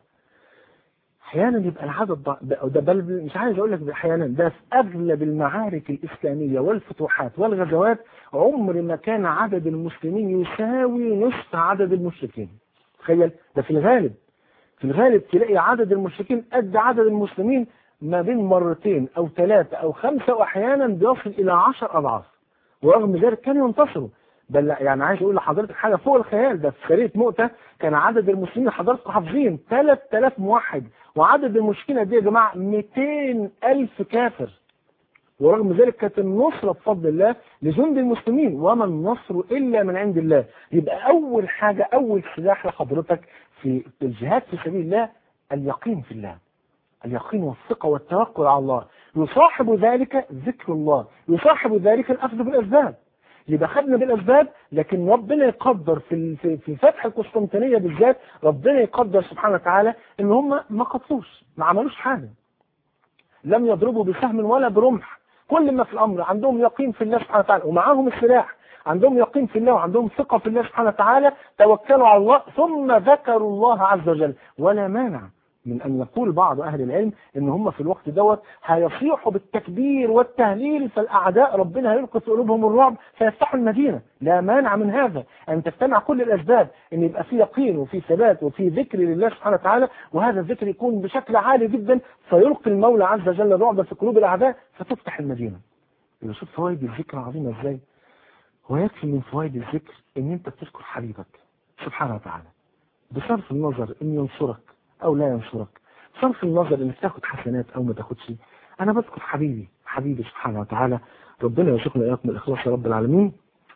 احيانا يبقى العدد ده بل مش عايز اقول لك احيانا ده في اغلب المعارك الاسلاميه والفتوحات والغزوات عمر ما كان عدد المسلمين يساوي نصف عدد المشركين تخيل ده في الغالب في الغالب تلاقي عدد المشركين قد عدد المسلمين ما بين مرتين او ثلاثه او خمسه واحيانا بيصل الى عشر اضعاف ورغم ذلك كانوا ينتصروا بل يعني عايز اقول لحضرتك حاجه فوق الخيال ده في سريه مؤته كان عدد المسلمين حضراتكم حافظين 3000 موحد وعدد المشركين دي يا جماعه 200 الف كافر ورغم ذلك كانت النصرة بفضل الله لجند المسلمين وما النصر إلا من عند الله يبقى أول حاجة أول سلاح لحضرتك في الجهاد في سبيل الله اليقين في الله اليقين والثقة والتوكل على الله يصاحب ذلك ذكر الله يصاحب ذلك الأخذ بالأسباب يبقى خدنا بالاسباب لكن ربنا يقدر في في في فتح القسطنطينيه بالذات ربنا يقدر سبحانه وتعالى ان هم ما قتلوش ما عملوش حاجه لم يضربوا بسهم ولا برمح كل ما في الامر عندهم يقين في الله سبحانه وتعالى ومعاهم السلاح عندهم يقين في الله وعندهم ثقه في الله سبحانه وتعالى توكلوا على الله ثم ذكروا الله عز وجل ولا مانع من أن يقول بعض أهل العلم إن هم في الوقت دوت هيصيحوا بالتكبير والتهليل فالأعداء ربنا هيلقي في قلوبهم الرعب فيفتحوا المدينة لا مانع من هذا أن تجتمع كل الأسباب أن يبقى في يقين وفي ثبات وفي ذكر لله سبحانه وتعالى وهذا الذكر يكون بشكل عالي جدا فيلقي المولى عز وجل الرعب في قلوب الأعداء فتفتح المدينة يبقى شوف فوائد الذكر عظيمة إزاي هو يكفي من فوائد الذكر أن أنت بتذكر حبيبك سبحانه وتعالى بصرف النظر أن ينصرك او لا ينصرك صرف النظر انك تاخد حسنات او ما تاخدش انا بذكر حبيبي حبيبي سبحانه وتعالى ربنا يرزقنا اياكم الاخلاص يا رب العالمين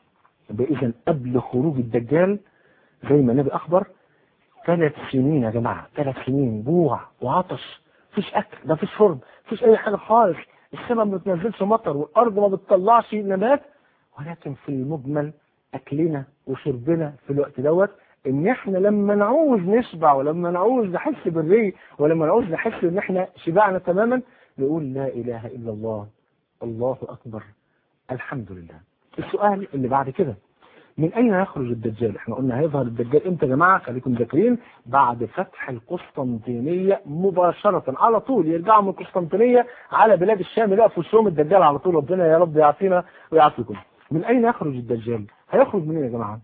اذا قبل خروج الدجال زي ما النبي اخبر ثلاث سنين يا جماعه ثلاث سنين جوع وعطش مفيش اكل ما فيش شرب مفيش اي حاجه خالص السماء ما بتنزلش مطر والارض ما بتطلعش نبات ولكن في المجمل اكلنا وشربنا في الوقت دوت ان احنا لما نعوز نشبع ولما نعوز نحس بالري ولما نعوز نحس ان احنا شبعنا تماما نقول لا اله الا الله الله اكبر الحمد لله السؤال اللي بعد كده من اين يخرج الدجال احنا قلنا هيظهر الدجال امتى يا جماعه خليكم ذاكرين بعد فتح القسطنطينيه مباشره على طول يرجعوا من القسطنطينيه على بلاد الشام يلاقوا في وشهم الدجال على طول ربنا يا رب يعافينا ويعافيكم من اين يخرج الدجال هيخرج منين يا جماعه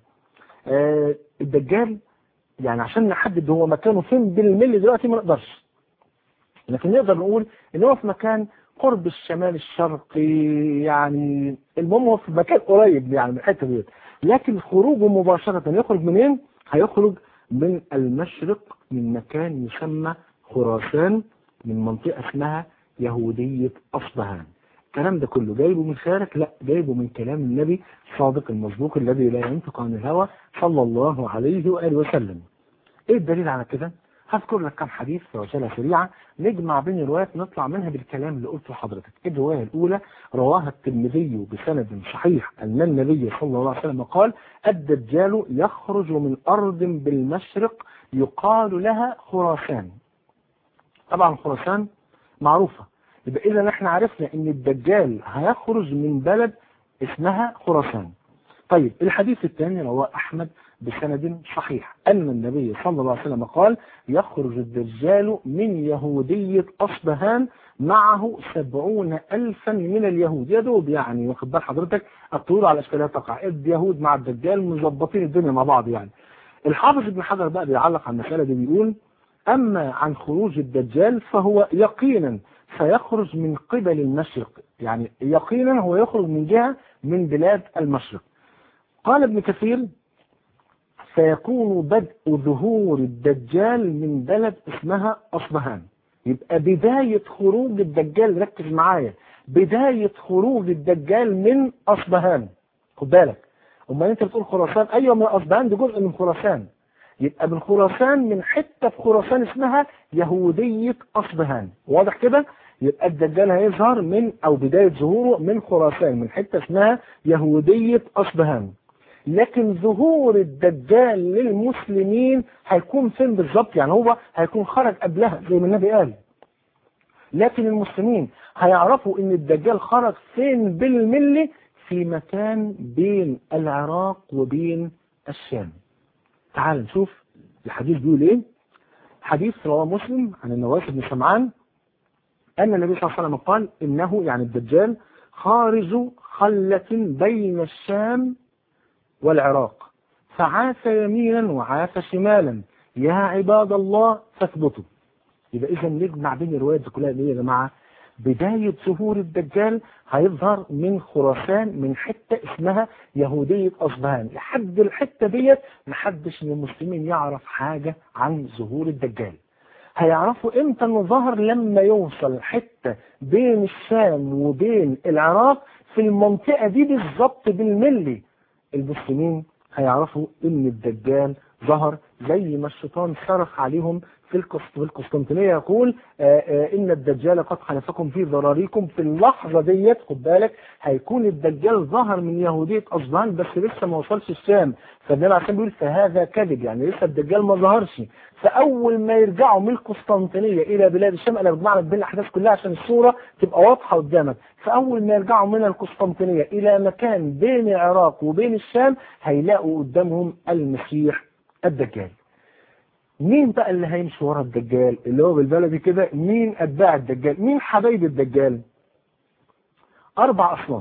آه الدجال يعني عشان نحدد هو مكانه فين بالملي دلوقتي ما نقدرش لكن نقدر نقول ان هو في مكان قرب الشمال الشرقي يعني المهم هو في مكان قريب يعني من الحته ديت لكن خروجه مباشره يخرج منين؟ هيخرج من المشرق من مكان يسمى خراسان من منطقه اسمها يهوديه اصبهان الكلام ده كله جايبه من خارج لا جايبه من كلام النبي الصادق المصدوق الذي لا ينطق عن الهوى صلى الله عليه وآله وسلم ايه الدليل على كده هذكر لك كم حديث في رسالة سريعة نجمع بين الروايات نطلع منها بالكلام اللي قلته لحضرتك الرواية الأولى رواها الترمذي بسند صحيح أن النبي صلى الله عليه وسلم قال الدجال يخرج من أرض بالمشرق يقال لها خراسان طبعا خراسان معروفة يبقى إذا احنا عرفنا ان الدجال هيخرج من بلد اسمها خراسان طيب الحديث الثاني رواه أحمد بسند صحيح أن النبي صلى الله عليه وسلم قال يخرج الدجال من يهودية أصبهان معه سبعون ألفا من اليهود يدوب يعني واخد بال حضرتك الطيور على أشكالها تقع اليهود مع الدجال مظبطين الدنيا مع بعض يعني الحافظ ابن حجر بقى بيعلق على المسألة دي بيقول أما عن خروج الدجال فهو يقينا سيخرج من قبل المشرق يعني يقينا هو يخرج من جهة من بلاد المشرق قال ابن كثير سيكون بدء ظهور الدجال من بلد اسمها أصبهان يبقى بداية خروج الدجال ركز معايا بداية خروج الدجال من أصبهان خد بالك أما أنت بتقول خراسان أيوة من أصبهان دي جزء من خراسان يبقى من خراسان من حتة في خراسان اسمها يهودية أصبهان واضح كده يبقى الدجال هيظهر من أو بداية ظهوره من خراسان من حتة اسمها يهودية أصبهان لكن ظهور الدجال للمسلمين هيكون فين بالظبط يعني هو هيكون خرج قبلها زي ما النبي قال لكن المسلمين هيعرفوا ان الدجال خرج فين بالملي في مكان بين العراق وبين الشام تعال نشوف الحديث بيقول ايه حديث رواه مسلم عن النواس بن سمعان ان النبي صلى الله عليه وسلم قال انه يعني الدجال خارج خلة بين الشام والعراق فعاف يمينا وعاف شمالا يا عباد الله فاثبتوا يبقى اذا نجمع بين الروايات دي كلها ايه يا جماعه بداية ظهور الدجال هيظهر من خراسان من حتة اسمها يهودية أصبهان لحد الحتة ديت محدش من المسلمين يعرف حاجة عن ظهور الدجال هيعرفوا امتى انه ظهر لما يوصل حتة بين الشام وبين العراق في المنطقة دي بالظبط بالملي المسلمين هيعرفوا ان الدجال ظهر زي ما الشيطان صرخ عليهم في القسط- في القسطنطينية يقول آه، آه، إن الدجال قد خلفكم في ذراريكم في اللحظة ديت خد بالك هيكون الدجال ظهر من يهودية أصبهان بس لسه ما وصلش الشام فالنبي عشان بيقول فهذا كذب يعني لسه الدجال ما ظهرش فأول ما يرجعوا من القسطنطينية إلى بلاد الشام أنا بجمع لك بين الأحداث كلها عشان الصورة تبقى واضحة قدامك فأول ما يرجعوا من القسطنطينية إلى مكان بين العراق وبين الشام هيلاقوا قدامهم المسيح الدجال مين بقى اللي هيمشي ورا الدجال اللي هو بالبلدي كده مين اتباع الدجال مين حبايب الدجال اربع اصناف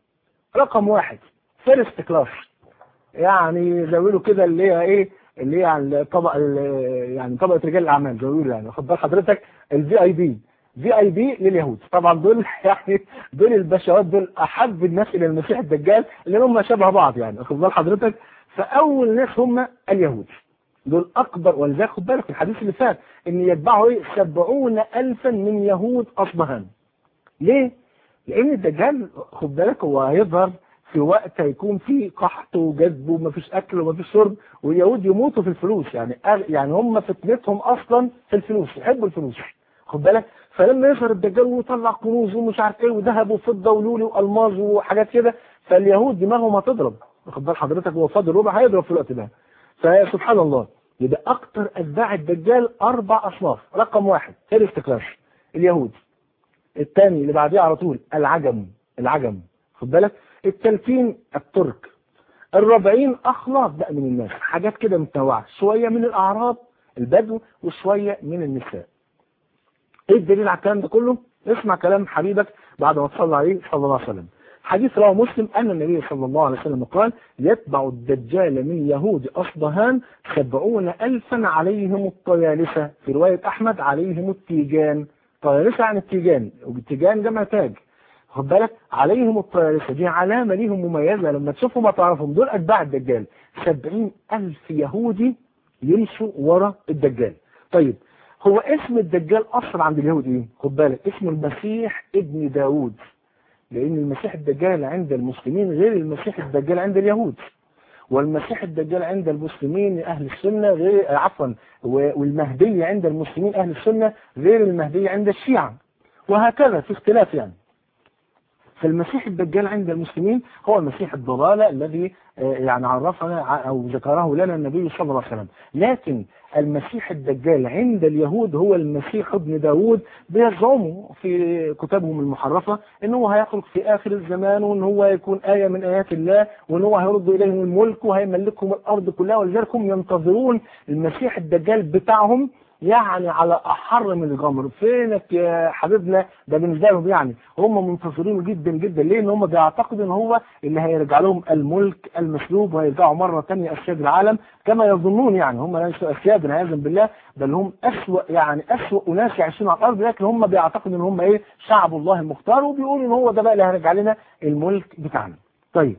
رقم واحد فيرست كلاس يعني زي ما بيقولوا كده اللي هي ايه اللي هي على الطبقه ال- يعني طبقه رجال الاعمال زي ما بيقولوا يعني واخد بال حضرتك الفي اي بي في اي بي لليهود طبعا دول يعني دول البشوات دول احب الناس الى المسيح الدجال لان هم شبه بعض يعني واخد بال حضرتك فاول ناس هم اليهود دول اكبر ولذلك خد بالك في الحديث اللي فات ان يتبعوا ايه سبعون الفا من يهود اصبهان ليه؟ لان الدجال خد بالك هو هيظهر في وقت هيكون فيه قحط وجذب ومفيش اكل ومفيش شرب واليهود يموتوا في الفلوس يعني أغ- يعني هم فتنتهم اصلا في الفلوس يحبوا الفلوس خد بالك فلما يظهر الدجال ويطلع كنوز ومش عارف ايه وذهب وفضه ولولي والماظ وحاجات كده فاليهود دماغهم هتضرب واخد بال حضرتك هو فاضل ربع هيضرب في الوقت ده فسبحان الله يبقى اكتر اتباع الدجال اربع اصناف رقم واحد فيرست كلاس اليهود الثاني اللي بعديه على طول العجم العجم خد بالك الثالثين الترك الرابعين اخلاق بقى من الناس حاجات كده متنوعه شويه من الاعراب البدو وشويه من النساء ايه الدليل على الكلام ده كله اسمع كلام حبيبك بعد ما تصلى عليه صلى الله عليه وسلم حديث رواه مسلم ان النبي صلى الله عليه وسلم قال يتبع الدجال من يهود اصبهان سبعون الفا عليهم الطيالسه في روايه احمد عليهم التيجان طيالسه عن التيجان والتيجان جمع تاج خد بالك عليهم الطيالسه دي علامه ليهم مميزه لما تشوفهم هتعرفهم دول اتباع الدجال سبعين الف يهودي يمشوا ورا الدجال طيب هو اسم الدجال اصلا عند اليهود ايه خد بالك اسمه المسيح ابن داود لان المسيح الدجال عند المسلمين غير المسيح الدجال عند اليهود والمسيح الدجال عند المسلمين اهل السنه غير عفوا و- والمهدي عند المسلمين اهل السنه غير المهدي عند الشيعه وهكذا في اختلاف يعني فالمسيح الدجال عند المسلمين هو المسيح الضلالة الذي آه، يعني عرفنا ع- أو ذكره لنا النبي صلى الله عليه وسلم لكن المسيح الدجال عند اليهود هو المسيح ابن داود بيزعموا في كتبهم المحرفة ان هو هيخرج في آخر الزمان وان هو يكون آية من آيات الله وان هو هيرد إليهم الملك وهيملكهم الأرض كلها ولذلك هم ينتظرون المسيح الدجال بتاعهم يعني على احر من الجمر فينك يا حبيبنا ده بالنسبه لهم يعني هم منتصرين جدا جدا ليه ان هم بيعتقدوا ان هو اللي هيرجع لهم الملك المسلوب وهيرجعوا مره ثانيه اسياد العالم كما يظنون يعني هم ليسوا اسياد عياذا بالله بل هم اسوأ يعني اسوأ اناس يعيشون على الارض لكن هم بيعتقدوا ان هم ايه شعب الله المختار وبيقولوا ان هو ده بقى اللي هيرجع لنا الملك بتاعنا طيب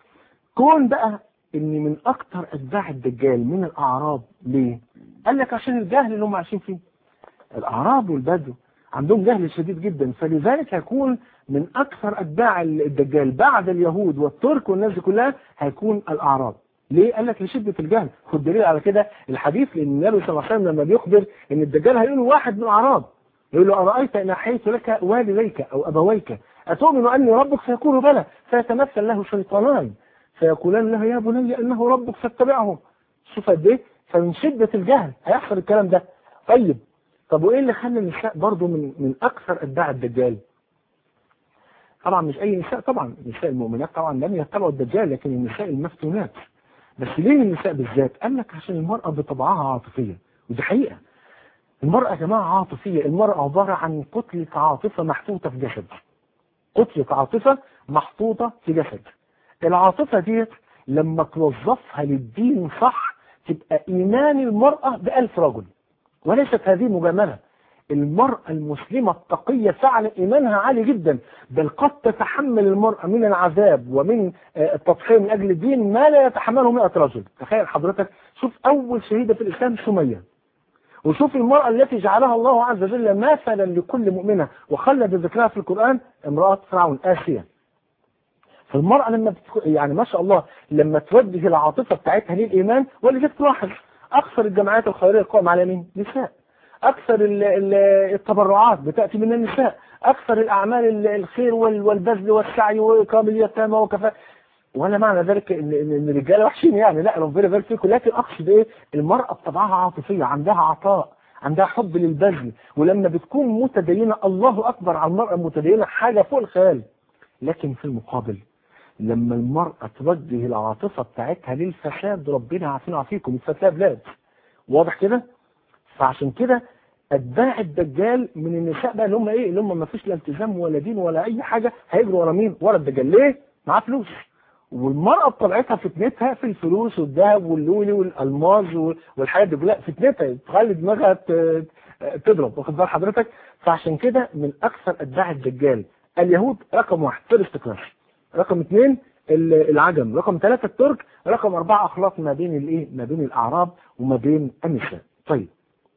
كون بقى ان من اكتر اتباع الدجال من الاعراب ليه قال لك عشان الجهل اللي هم عايشين فيه الاعراب والبدو عندهم جهل شديد جدا فلذلك هيكون من اكثر اتباع الدجال بعد اليهود والترك والناس دي كلها هيكون الاعراب ليه؟ قال لك لشدة الجهل، خد دليل على كده الحديث لأن النبي صلى الله عليه وسلم لما بيخبر إن الدجال هيقول واحد من الأعراب يقول له أرأيت إن أحييت لك والديك أو أبويك أتؤمن أني ربك فيقول بلى فيتمثل له شيطانان فيقولان له يا بني انه ربك فاتبعه شوف قد ايه فمن شدة الجهل هيحصل الكلام ده طيب طب وايه اللي خلى النساء برضه من من اكثر اتباع الدجال طبعا مش اي نساء طبعا نساء المؤمنات طبعا لم يتبعوا الدجال لكن النساء المفتونات بس ليه النساء بالذات قال لك عشان المرأة بطبعها عاطفية ودي حقيقة المرأة يا جماعة عاطفية المرأة عبارة عن كتلة عاطفة محطوطة في جسد كتلة عاطفة محطوطة في جسد العاطفة ديت لما توظفها للدين صح تبقى إيمان المرأة بألف رجل وليست هذه مجاملة المرأة المسلمة التقية فعلا إيمانها عالي جدا بل قد تتحمل المرأة من العذاب ومن التضحية من أجل الدين ما لا يتحمله 100 رجل تخيل حضرتك شوف أول شهيدة في الإسلام سمية وشوف المرأة التي جعلها الله عز وجل مثلا لكل مؤمنة وخلد ذكرها في القرآن امرأة فرعون آسيا فالمرأة لما بتك... يعني ما شاء الله لما توجه العاطفة بتاعتها للإيمان ولذلك تلاحظ أكثر الجماعات الخيرية القائمة على مين؟ نساء اكثر ال- ال- التبرعات بتاتي من النساء اكثر الاعمال ال- الخير وال- والبذل والسعي واكرام اليتامى وكفاء ولا معنى ذلك ان ان إن الرجاله وحشين يعني لا ربنا يبارك فيكم لكن اقصد ايه المراه بطبعها عاطفيه عندها عطاء عندها حب للبذل ولما بتكون متدينه الله اكبر على المراه المتدينه حاجه فوق الخيال لكن في المقابل لما المرأة توجه العاطفة بتاعتها للفساد ربنا عافينا وعافيكم يتفتلها بلاد واضح كده فعشان كده اتباع الدجال من النساء بقى اللي هم ايه اللي هم ما فيش لا التزام ولا دين ولا اي حاجة هيجروا ورا مين ورا الدجال ليه معاه فلوس والمرأة بطبيعتها فتنتها في الفلوس والذهب واللولي والالماظ وال- والحاجات دي كلها فتنتها تخلي دماغها ت- تضرب واخد بال حضرتك فعشان كده من اكثر اتباع الدجال اليهود رقم واحد فيرست كلاس رقم اثنين ال- العجم رقم ثلاثة الترك رقم أربعة أخلاق ما بين الإيه ما بين الأعراب وما بين النساء طيب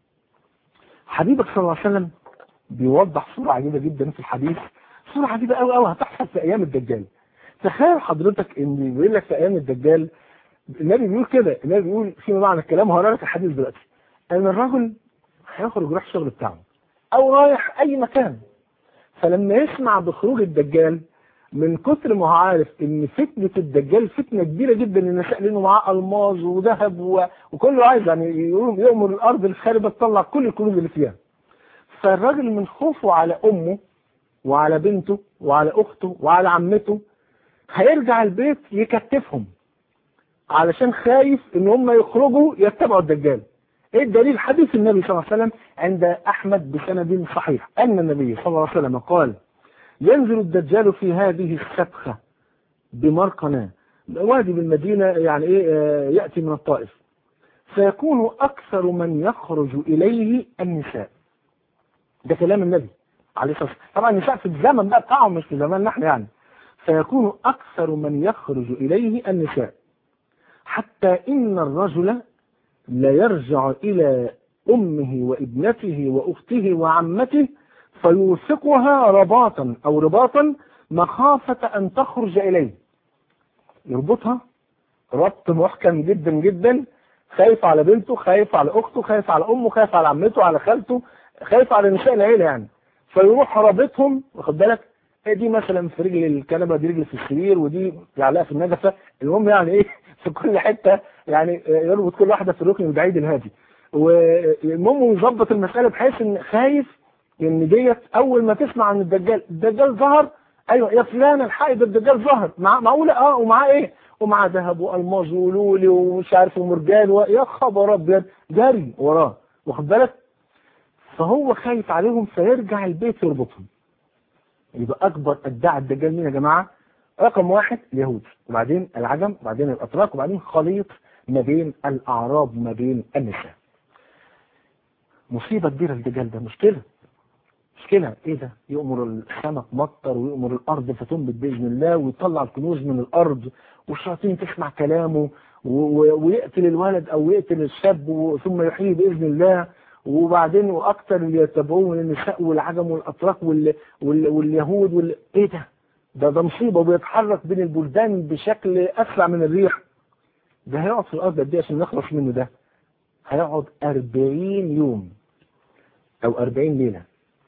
حبيبك صلى الله عليه وسلم بيوضح صورة عجيبة جدا في الحديث صورة عجيبة قوي قوي هتحصل في أيام الدجال تخيل حضرتك إن بيقول لك في أيام الدجال النبي بيقول كده النبي بيقول فيما معنى الكلام هقرا لك الحديث دلوقتي ان الرجل هيخرج يروح الشغل بتاعه او رايح اي مكان فلما يسمع بخروج الدجال من كتر ما هو عارف ان فتنة الدجال فتنة كبيرة جدا للنساء لانه معاه الماظ وذهب و... وكله عايز يعني يقوم يؤمر الارض الخاربة تطلع كل الكنوز اللي فيها فالراجل من خوفه على امه وعلى بنته وعلى اخته وعلى عمته هيرجع البيت يكتفهم علشان خايف ان هم يخرجوا يتبعوا الدجال ايه الدليل حديث النبي صلى الله عليه وسلم عند احمد بسند صحيح ان النبي صلى الله عليه وسلم قال ينزل الدجال في هذه السبخة بمرقنا وادي بالمدينة يعني ايه آه، يأتي من الطائف سيكون أكثر من يخرج إليه النساء ده كلام النبي عليه الصلاة والسلام طبعا النساء في الزمن بقى بتاعهم مش في زماننا احنا يعني سيكون أكثر من يخرج إليه النساء حتى إن الرجل لا يرجع إلى أمه وابنته وأخته وعمته فيوثقها رباطا أو رباطا مخافة أن تخرج إليه يربطها ربط محكم جدا جدا خايف على بنته خايف على أخته خايف على أمه خايف على عمته على خالته خايف على نساء العيلة يعني فيروح رابطهم واخد بالك إيه دي مثلا في رجل الكنبه دي رجل في السرير ودي يعلقها في النجفه المهم يعني ايه في كل حته يعني يربط كل واحده في الركن البعيد الهادي والمهم يظبط المساله بحيث ان خايف ان ديت اول ما تسمع عن الدجال الدجال ظهر ايوه يا فلان الحق ده الدجال ظهر مع معقوله اه ومعاه ايه ومعاه ذهب والماظ ولولي ومش عارف ومرجان و... يا خبر ابيض جري وراه واخد بالك فهو خايف عليهم فيرجع البيت يربطهم يبقى اكبر ادعى الدجال مين يا جماعه رقم واحد اليهود وبعدين العجم وبعدين الاتراك وبعدين خليط ما بين الاعراب وما بين النساء مصيبه كبيره الدجال ده مشكله مشكله ايه ده يؤمر السمك مطر ويؤمر الارض فتنبت باذن الله ويطلع الكنوز من الارض والشياطين تسمع كلامه ويقتل الولد او يقتل الشاب ثم يحييه باذن الله وبعدين واكثر اللي يتبعوه من النساء والعجم والاتراك وال... وال... واليهود وال... ايه ده ده ده مصيبه وبيتحرك بين البلدان بشكل اسرع من الريح ده هيقعد في الارض قد ايه عشان نخلص منه ده هيقعد 40 يوم او 40 ليله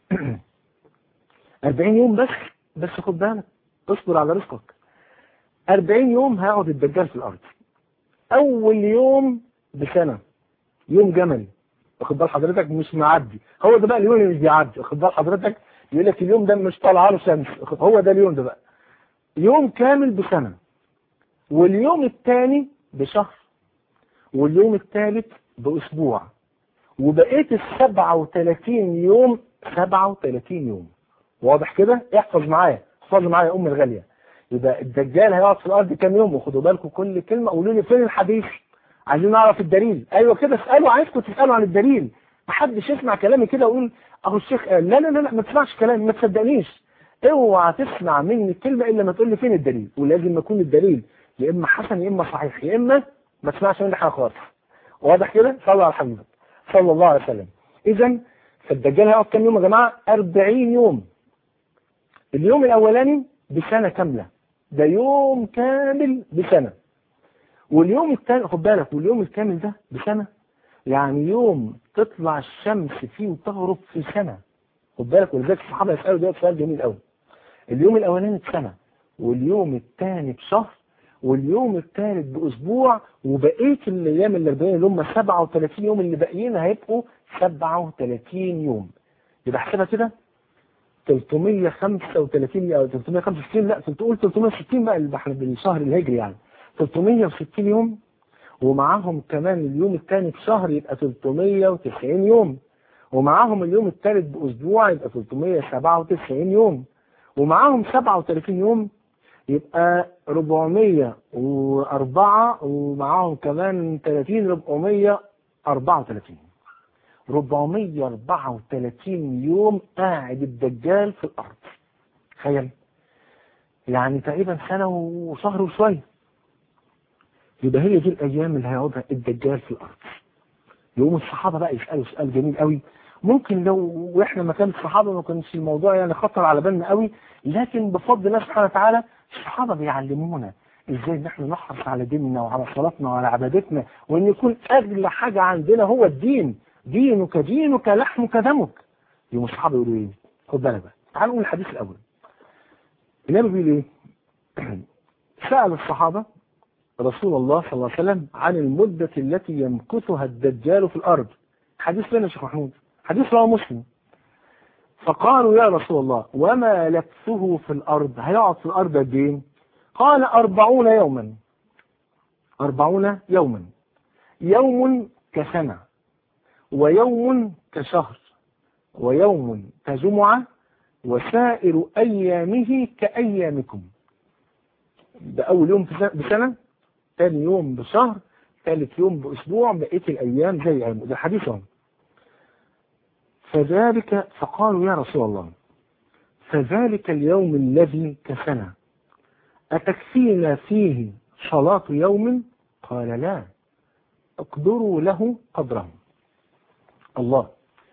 40 يوم بس بس خد بالك اصبر على رزقك 40 يوم هيقعد الدجال في الارض اول يوم بسنه يوم جملي واخد بال حضرتك مش معدي هو ده بقى اليوم اللي مش بيعدي واخد بال حضرتك يقول لك اليوم ده مش طالعه له شمس هو ده اليوم ده بقى يوم كامل بسنه واليوم الثاني بشهر واليوم الثالث باسبوع وبقيه ال 37 يوم 37 يوم واضح كده احفظ معايا احفظ معايا يا ام الغاليه يبقى الدجال هيقعد في الارض كام يوم وخدوا بالكم كل كلمه قولوا لي فين الحديث عايزين نعرف الدليل ايوه كده اسالوا عايزكم تسالوا عن الدليل محدش يسمع كلامي كده ويقول اهو الشيخ قال لا لا لا, لا ما تسمعش كلامي ما تصدقنيش اوعى تسمع مني كلمه الا ما تقول لي فين الدليل ولازم يكون الدليل يا اما حسن يا اما صحيح يا اما ما تسمعش مني حاجه خالص واضح كده صلى على حبيبك صلى الله عليه وسلم اذا فالدجال هيقعد كام يوم يا جماعه 40 يوم اليوم الاولاني بسنه كامله ده يوم كامل بسنه واليوم الثاني خد بالك واليوم الكامل ده بسنة يعني يوم تطلع الشمس فيه وتغرب في سنة خد بالك ولذلك الصحابة يسألوا ده سؤال جميل قوي اليوم الأولاني بسنة واليوم الثاني بشهر واليوم الثالث بأسبوع وبقية الأيام اللي باقيين اللي هم 37 يوم اللي باقيين هيبقوا 37 يوم يبقى احسبها كده 335 او 365 لا تقول 360 بقى اللي احنا بالشهر الهجري يعني 360 يوم ومعاهم كمان اليوم الثاني في شهر يبقى 390 يوم ومعاهم اليوم الثالث بأسبوع يبقى 397 يوم ومعاهم 37 يوم يبقى 404 ومعاهم كمان 30 434 434 يوم قاعد الدجال في الأرض تخيل يعني تقريبا سنة وشهر وشوية يبقى هي دي الأيام اللي هيقعدها الدجال في الأرض يقوم الصحابة بقى يسألوا سؤال جميل قوي ممكن لو احنا مكان الصحابة ما كانش الموضوع يعني خطر على بالنا قوي لكن بفضل الله سبحانه وتعالى الصحابة بيعلمونا ازاي ان احنا نحرص على ديننا وعلى صلاتنا وعلى عبادتنا وان يكون اغلى حاجة عندنا هو الدين دينك دينك لحمك دمك يوم الصحابة يقولوا ايه خد بالك بقى تعالوا نقول الحديث الاول النبي بيقول ايه سأل الصحابة رسول الله صلى الله عليه وسلم عن المدة التي يمكثها الدجال في الأرض حديث فين يا شيخ محمود حديث رواه مسلم فقالوا يا رسول الله وما لبثه في الأرض هيقعد في الأرض قد ايه قال أربعون يوما أربعون يوما يوم كسنة ويوم كشهر ويوم كجمعة وسائر أيامه كأيامكم ده أول يوم بسنة ثاني يوم بشهر ثالث يوم بأسبوع بقية الأيام زي أيام ده حديث اهو فذلك فقالوا يا رسول الله فذلك اليوم الذي كسنة أتكفينا فيه صلاة يوم قال لا اقدروا له قدره الله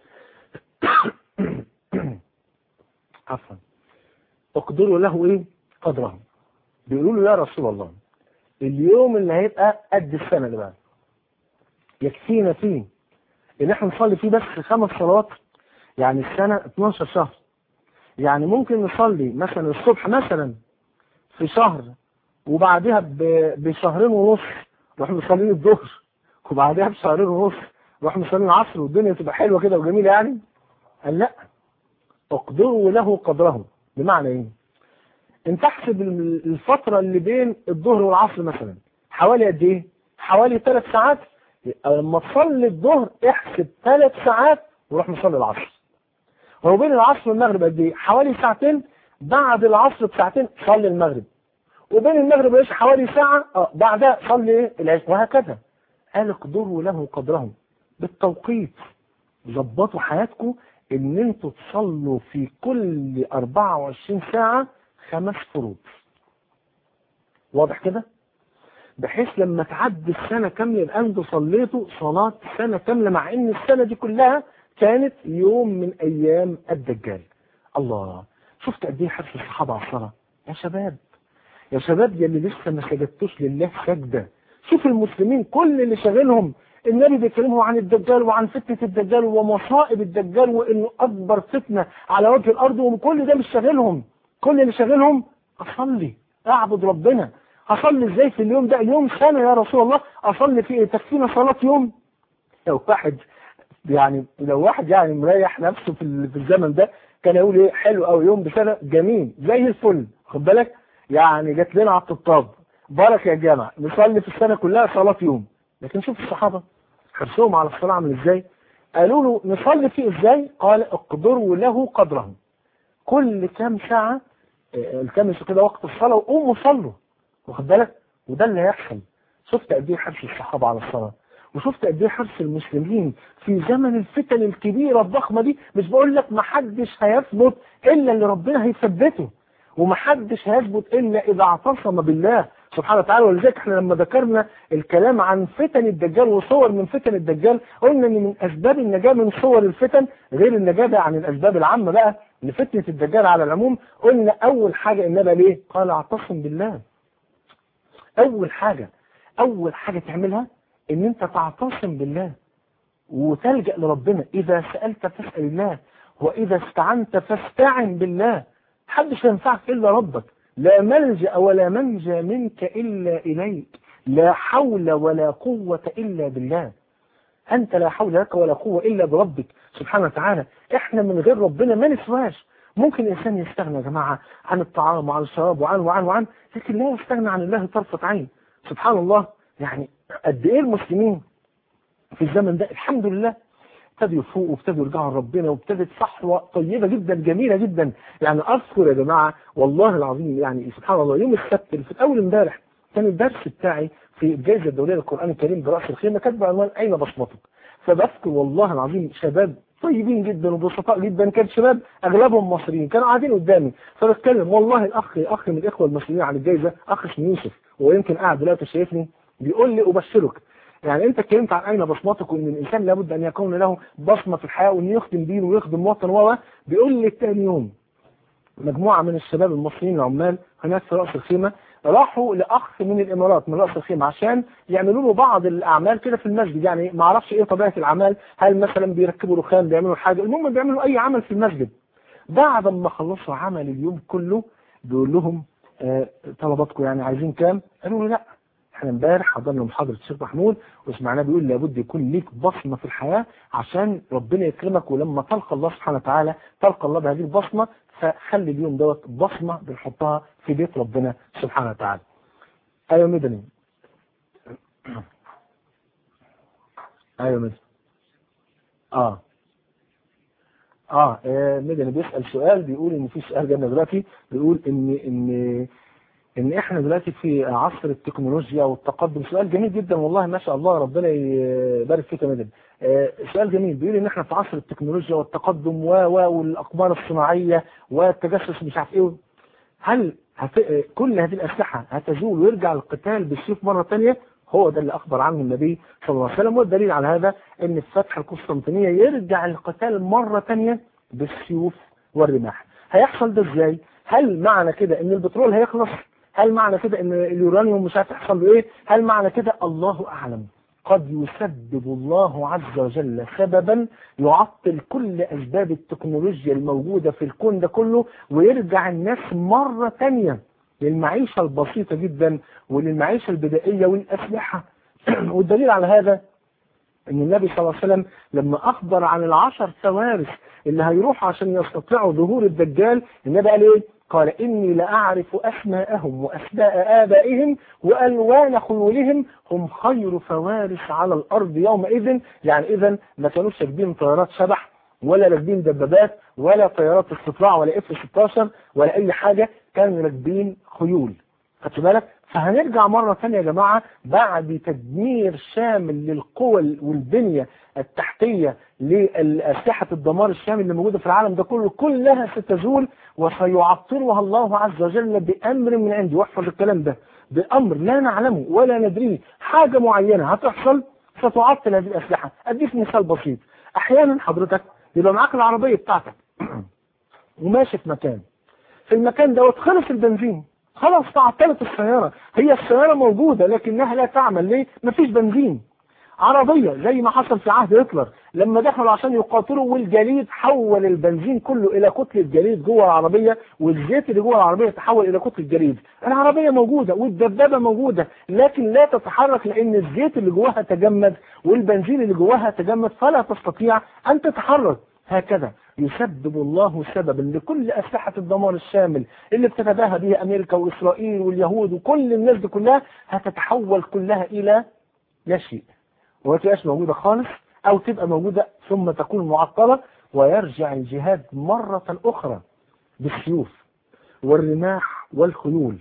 عفوا اقدروا له ايه قدره بيقولوا له يا رسول الله اليوم اللي هيبقى قد السنة ده بقى يكفينا فيه ان احنا نصلي فيه بس خمس صلوات يعني السنة 12 شهر يعني ممكن نصلي مثلا الصبح مثلا في شهر وبعدها بشهرين ونص نروح مصلين الظهر وبعدها بشهرين ونص نروح مصلين العصر والدنيا تبقى حلوة كده وجميلة يعني قال لا اقدروا له قدره بمعنى ايه انت احسب الفترة اللي بين الظهر والعصر مثلا حوالي قد ايه حوالي ثلاث ساعات لما تصلي الظهر احسب ثلاث ساعات وروح مصلي العصر هو بين العصر والمغرب قد ايه حوالي ساعتين بعد العصر بساعتين صلي المغرب وبين المغرب وايش حوالي ساعة اه بعدها صلي ايه العشاء وهكذا قال اقدروا له قدرهم بالتوقيت ظبطوا حياتكم ان انتوا تصلوا في كل 24 ساعة خمس فروض واضح كده بحيث لما تعدي السنة كاملة يبقى انتوا صليتوا صلاة سنة كاملة مع ان السنة دي كلها كانت يوم من ايام الدجال الله شفت قد ايه حرص الصحابة على الصلاة يا شباب يا شباب يا اللي لسه ما سجدتوش لله سجدة شوف المسلمين كل اللي شاغلهم النبي بيكلمهم عن الدجال وعن فتنة الدجال ومصائب الدجال وانه اكبر فتنة على وجه الارض وكل ده مش شاغلهم كل اللي شاغلهم اصلي اعبد ربنا اصلي ازاي في اليوم ده يوم سنة يا رسول الله اصلي في ايه تكفينا صلاة يوم لو واحد يعني لو واحد يعني مريح نفسه في في الزمن ده كان يقول ايه حلو قوي يوم بسنة جميل زي الفل خد بالك يعني جات لنا على الطبطاب بارك يا جماعة نصلي في السنة كلها صلاة يوم لكن شوف الصحابة حرصهم على الصلاة عامل ازاي قالوا له نصلي فيه ازاي قال اقدروا له قدره كل كام ساعة التمسوا كده وقت الصلاة وقوموا صلوا واخد بالك وده اللي هيحصل شفت قد ايه حرص الصحابة على الصلاة وشفت قد ايه حرص المسلمين في زمن الفتن الكبيرة الضخمة دي مش بقول لك ما حدش هيثبت الا اللي ربنا هيثبته ومحدش هيثبت الا اذا اعتصم بالله سبحانه وتعالى ولذلك احنا لما ذكرنا الكلام عن فتن الدجال وصور من فتن الدجال قلنا ان من اسباب النجاة من صور الفتن غير النجاة بقى عن الاسباب العامة بقى لفتنة الدجال على العموم قلنا اول حاجة النبي ليه قال اعتصم بالله اول حاجة اول حاجة تعملها ان انت تعتصم بالله وتلجأ لربنا إذا سألت فاسأل الله وإذا استعنت فاستعن بالله محدش ينفعك إلا ربك لا ملجأ ولا منجى منك إلا إليك لا حول ولا قوة إلا بالله أنت لا حول لك ولا قوة إلا بربك سبحانه وتعالى إحنا من غير ربنا ما نسواش ممكن الإنسان يستغنى يا جماعة عن الطعام وعن الشراب وعن وعن وعن لكن لا يستغنى عن الله طرفة عين سبحان الله يعني قد إيه المسلمين في الزمن ده الحمد لله ابتدوا يفوقوا وابتدوا يرجعوا لربنا وابتدت صحوة طيبة جدا جميلة جدا يعني أذكر يا جماعة والله العظيم يعني سبحان الله يوم السبت اللي في أول امبارح كان الدرس بتاعي في الجائزة الدولية للقرآن الكريم برأس الخيمة كاتب بعنوان أين بصمتك فبذكر والله العظيم شباب طيبين جدا وبسطاء جدا كان شباب اغلبهم مصريين كانوا قاعدين قدامي فبتكلم والله الاخ اخ من الاخوه المسلمين على الجائزه اخ اسمه يوسف ويمكن قاعد دلوقتي شايفني بيقول لي ابشرك يعني انت اتكلمت عن اين بصمتك وان الانسان لابد ان يكون له بصمه في الحياه وان يخدم دين ويخدم وطن و بيقول لي تاني يوم مجموعه من الشباب المصريين العمال هناك في راس الخيمه راحوا لاخ من الامارات من راس الخيمه عشان يعملوا له بعض الاعمال كده في المسجد يعني ما اعرفش ايه طبيعه الاعمال هل مثلا بيركبوا رخام بيعملوا حاجه المهم بيعملوا اي عمل في المسجد بعد ما خلصوا عمل اليوم كله بيقول لهم آه طلباتكم يعني عايزين كام قالوا له لا احنا امبارح حضرنا محاضره الشيخ محمود وسمعناه بيقول لابد يكون ليك بصمه في الحياه عشان ربنا يكرمك ولما تلقى الله سبحانه وتعالى تلقى الله بهذه البصمه فخلي اليوم دوت بصمه بنحطها في بيت ربنا سبحانه وتعالى. ايوه مدني. ايوه مدني. اه اه, آه مدني بيسال سؤال بيقول ان في سؤال جانا دلوقتي بيقول ان ان ان احنا دلوقتي في عصر التكنولوجيا والتقدم سؤال جميل جدا والله ما شاء الله ربنا يبارك فيك يا مدن آه سؤال جميل بيقول ان احنا في عصر التكنولوجيا والتقدم و و والاقمار الصناعيه والتجسس مش عارف ايه هل هت... كل هذه الاسلحه هتزول ويرجع القتال بالسيف مره ثانيه هو ده اللي اخبر عنه النبي صلى الله عليه وسلم والدليل على هذا ان في فتح القسطنطينيه يرجع القتال مره ثانيه بالسيوف والرماح هيحصل ده ازاي هل معنى كده ان البترول هيخلص هل معنى كده ان اليورانيوم مش عارف يحصل له ايه هل معنى كده الله اعلم قد يسبب الله عز وجل سببا يعطل كل اسباب التكنولوجيا الموجودة في الكون ده كله ويرجع الناس مرة تانية للمعيشة البسيطة جدا وللمعيشة البدائية والاسلحة والدليل على هذا ان النبي صلى الله عليه وسلم لما اخبر عن العشر ثوارث اللي هيروحوا عشان يستطيعوا ظهور الدجال النبي قال ايه قال إني لأعرف أسماءهم وأسماء آبائهم وألوان خيولهم هم خير فوارس على الأرض يومئذ يعني إذا ما كانوش راكبين طيارات شبح ولا راكبين دبابات ولا طيارات استطلاع ولا اف 16 ولا أي حاجة كانوا راكبين خيول خدت بالك فهنرجع مرة ثانية يا جماعة بعد تدمير شامل للقوى والبنية التحتية لأسلحة الدمار الشامل اللي موجودة في العالم ده كله كلها ستزول وسيعطلها الله عز وجل بأمر من عندي واحفظ الكلام ده بأمر لا نعلمه ولا ندريه حاجة معينة هتحصل ستعطل هذه الأسلحة أديك مثال بسيط أحيانا حضرتك يبقى معاك العربية بتاعتك وماشي في مكان في المكان دوت خلص البنزين خلاص تعطلت السيارة هي السيارة موجودة لكنها لا تعمل ليه مفيش بنزين عربية زي ما حصل في عهد هتلر لما دخلوا عشان يقاتلوا والجليد حول البنزين كله الى كتلة جليد جوه العربية والزيت اللي جوه العربية تحول الى كتلة جليد العربية موجودة والدبابة موجودة لكن لا تتحرك لان الزيت اللي جواها تجمد والبنزين اللي جواها تجمد فلا تستطيع ان تتحرك هكذا يسبب الله سببا لكل أسلحة الدمار الشامل اللي بتتباهى بها أمريكا وإسرائيل واليهود وكل الناس دي كلها هتتحول كلها إلى لا شيء وما تبقاش موجودة خالص أو تبقى موجودة ثم تكون معطلة ويرجع الجهاد مرة أخرى بالسيوف والرماح والخيول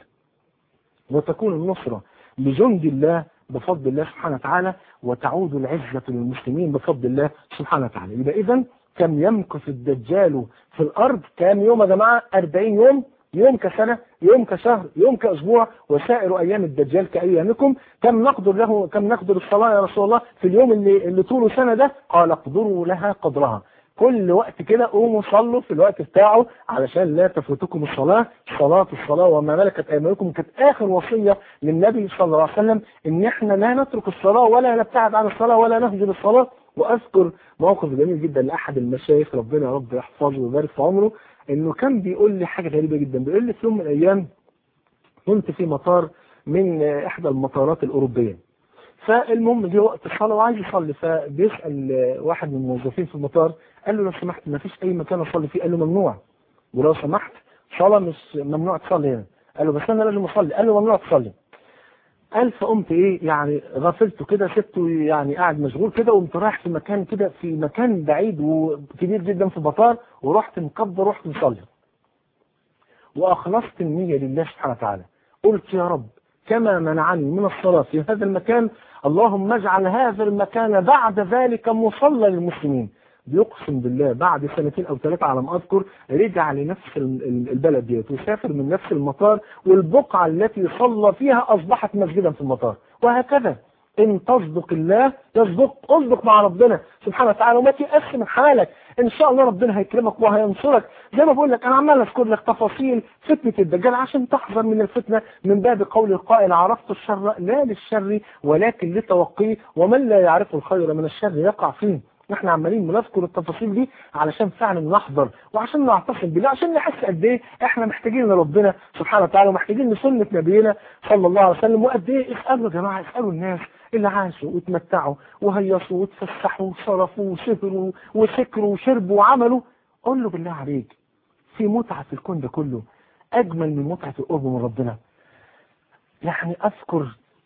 وتكون النصرة لجند الله بفضل الله سبحانه وتعالى وتعود العزة للمسلمين بفضل الله سبحانه وتعالى يبقى إذا كم يمكث الدجال في الأرض كام يوم يا جماعة 40 يوم يوم كسنة يوم كشهر يوم كأسبوع وسائر أيام الدجال كأيامكم كم نقدر له كم نقدر الصلاة يا رسول الله في اليوم اللي, اللي طوله سنة ده قال اقدروا لها قدرها كل وقت كده قوموا صلوا في الوقت بتاعه علشان لا تفوتكم الصلاة صلاة الصلاة وما ملكت أيمانكم كانت آخر وصية للنبي صلى الله عليه وسلم إن إحنا لا نترك الصلاة ولا نبتعد عن الصلاة ولا نهجر الصلاة واذكر موقف جميل جدا لاحد المشايخ ربنا يا رب يحفظه ويبارك في عمره انه كان بيقول لي حاجه غريبه جدا بيقول لي في يوم من الايام كنت في مطار من احدى المطارات الاوروبيه فالمهم جه وقت الصلاه وعايز يصلي فبيسال واحد من الموظفين في المطار قال له لو سمحت ما فيش اي مكان اصلي فيه قال له ممنوع ولو سمحت صلاه مش ممنوع تصلي هنا قال له بس انا لازم اصلي قال له ممنوع تصلي قال فقمت ايه يعني غفلته كده سبته يعني قاعد مشغول كده وقمت رايح في مكان كده في مكان بعيد وكبير جدا في المطار ورحت مكبر ورحت مصلي واخلصت النيه لله سبحانه وتعالى قلت يا رب كما منعني من الصلاة في هذا المكان اللهم اجعل هذا المكان بعد ذلك مصلى للمسلمين بيقسم بالله بعد سنتين او ثلاثة على ما اذكر رجع لنفس البلد ديت وسافر من نفس المطار والبقعة التي صلى فيها اصبحت مسجدا في المطار وهكذا ان تصدق الله يصدق اصدق مع ربنا سبحانه وتعالى وما تيأس من حالك ان شاء الله ربنا هيكرمك وهينصرك زي ما بقول لك انا عمال اذكر لك تفاصيل فتنة الدجال عشان تحذر من الفتنة من باب قول القائل عرفت الشر لا للشر ولكن لتوقيه ومن لا يعرف الخير من الشر يقع فيه احنا عمالين بنذكر التفاصيل دي علشان فعلا نحضر وعشان نعتصم بالله عشان نحس قد ايه احنا محتاجين لربنا سبحانه وتعالى ومحتاجين لسنه نبينا صلى الله عليه وسلم وقد ايه اسالوا يا جماعه اسالوا الناس اللي عاشوا واتمتعوا وهيصوا واتفسحوا وصرفوا وسهروا وسكروا وشربوا وعملوا قول له بالله عليك في متعه في الكون ده كله اجمل من متعه القرب من ربنا يعني اذكر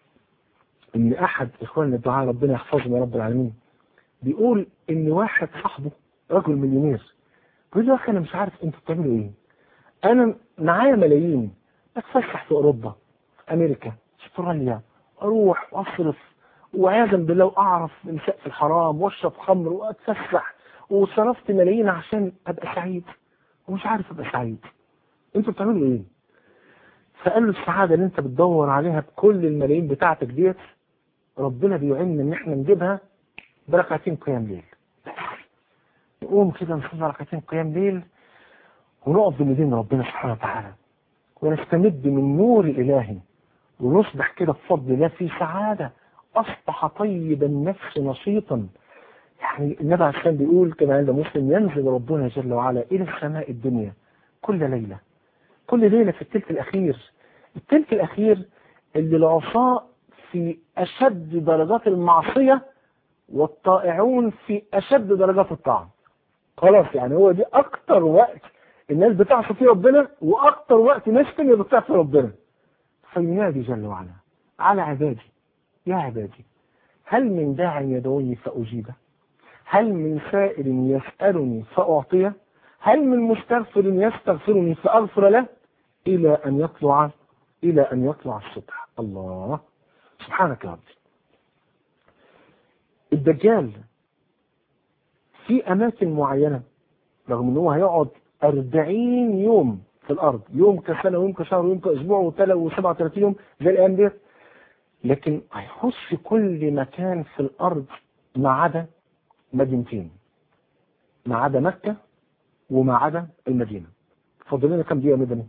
ان احد اخواننا الدعاء ربنا يحفظهم يا رب العالمين بيقول ان واحد صاحبه رجل مليونير بيقول له يا اخي انا مش عارف انتوا بتعملوا ايه انا معايا ملايين اتفسح في اوروبا امريكا استراليا اروح واصرف وعياذا بالله واعرف نساء في الحرام واشرب خمر واتفسح وصرفت ملايين عشان ابقى سعيد ومش عارف ابقى سعيد انتوا بتعملوا ايه فقال له السعاده اللي انت بتدور عليها بكل الملايين بتاعتك ديت ربنا بيعيننا ان احنا نجيبها بركعتين قيام ليل نقوم كده نصلي ركعتين قيام ليل ونقف بين ايدين ربنا سبحانه وتعالى ونستمد من نور الالهي ونصبح كده بفضل الله في سعادة أصبح طيب النفس نشيطا يعني النبي عليه السلام بيقول كما عند مسلم ينزل ربنا جل وعلا إلى السماء الدنيا كل ليلة كل ليلة في التلك الأخير التلك الأخير اللي العصاة في أشد درجات المعصية والطائعون في أشد درجات الطاعة خلاص يعني هو دي أكتر وقت الناس بتعصي فيه ربنا وأكتر وقت ناس تانية بتعصي ربنا فينادي جل وعلا على عبادي يا عبادي هل من داع يدعوني فأجيبه هل من سائل يسألني فأعطيه هل من مستغفر يستغفرني فأغفر له إلى أن يطلع إلى أن يطلع الصبح الله سبحانك يا ربي الدجال في أماكن معينة رغم أنه هيقعد أربعين يوم في الأرض يوم كسنة ويوم كشهر ويوم كأسبوع وثلاث وسبعة وثلاثين يوم زي الأيام ديت لكن هيخش في كل مكان في الأرض ما عدا مدينتين ما عدا مكة وما عدا المدينة فاضل لنا كام دقيقة مدني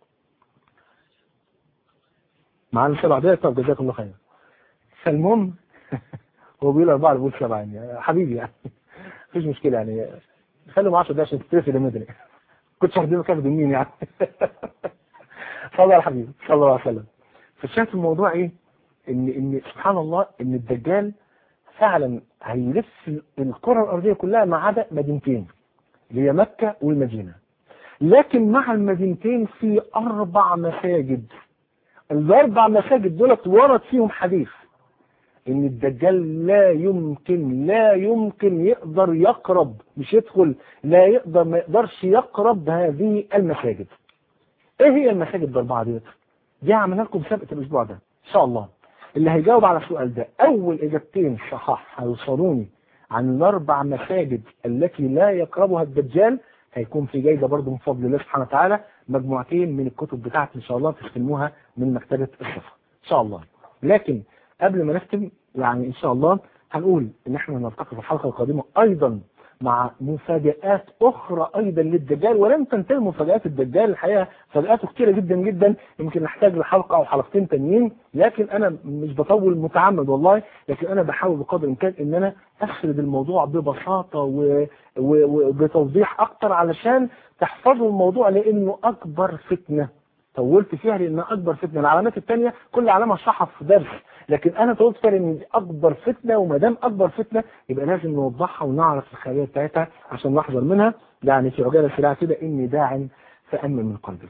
معانا سبع دقايق طب جزاكم الله خير فالمهم هو بيقول أربعة بيقول سبعة يعني حبيبي يعني مفيش مشكلة يعني خليهم 10 دقايق عشان تترفد المدني كنتش واخدين كده مين يعني صلى الله على حبيبي صلى الله عليه وسلم فشايف الموضوع ايه ان ان سبحان الله ان الدجال فعلا هيلف الكرة الارضية كلها ما عدا مدينتين اللي هي مكة والمدينة لكن مع المدينتين في اربع مساجد الاربع مساجد دولت ورد فيهم حديث ان الدجال لا يمكن لا يمكن يقدر يقرب مش يدخل لا يقدر ما يقدرش يقرب هذه المساجد ايه هي المساجد الاربعه ديت دي عملنا لكم سابقه الاسبوع ده ان شاء الله اللي هيجاوب على السؤال ده اول اجابتين صحاح هيوصلوني عن الاربع مساجد التي لا يقربها الدجال هيكون في جايزه برضه من فضل الله سبحانه وتعالى مجموعتين من الكتب بتاعتي ان شاء الله تستلموها من مكتبه الصفا ان شاء الله لكن قبل ما نختم يعني ان شاء الله هنقول ان احنا نلتقي في الحلقه القادمه ايضا مع مفاجآت أخرى أيضا للدجال ولن تنتهي مفاجآت الدجال الحقيقة مفاجآته كتيرة جدا جدا يمكن نحتاج لحلقة أو حلقتين تانيين لكن أنا مش بطول متعمد والله لكن أنا بحاول بقدر الإمكان إن أنا أسرد الموضوع ببساطة و... و... وبتوضيح أكتر علشان تحفظوا الموضوع لأنه أكبر فتنة طولت فيها لأنها أكبر فتنة العلامات التانية كل علامة اشرحها في درس لكن أنا طولت فيها لأن دي أكبر فتنة وما دام أكبر فتنة يبقى لازم نوضحها ونعرف الخلية بتاعتها عشان نحذر منها يعني في عجالة سريعة كده إني داع فأمن من قلبك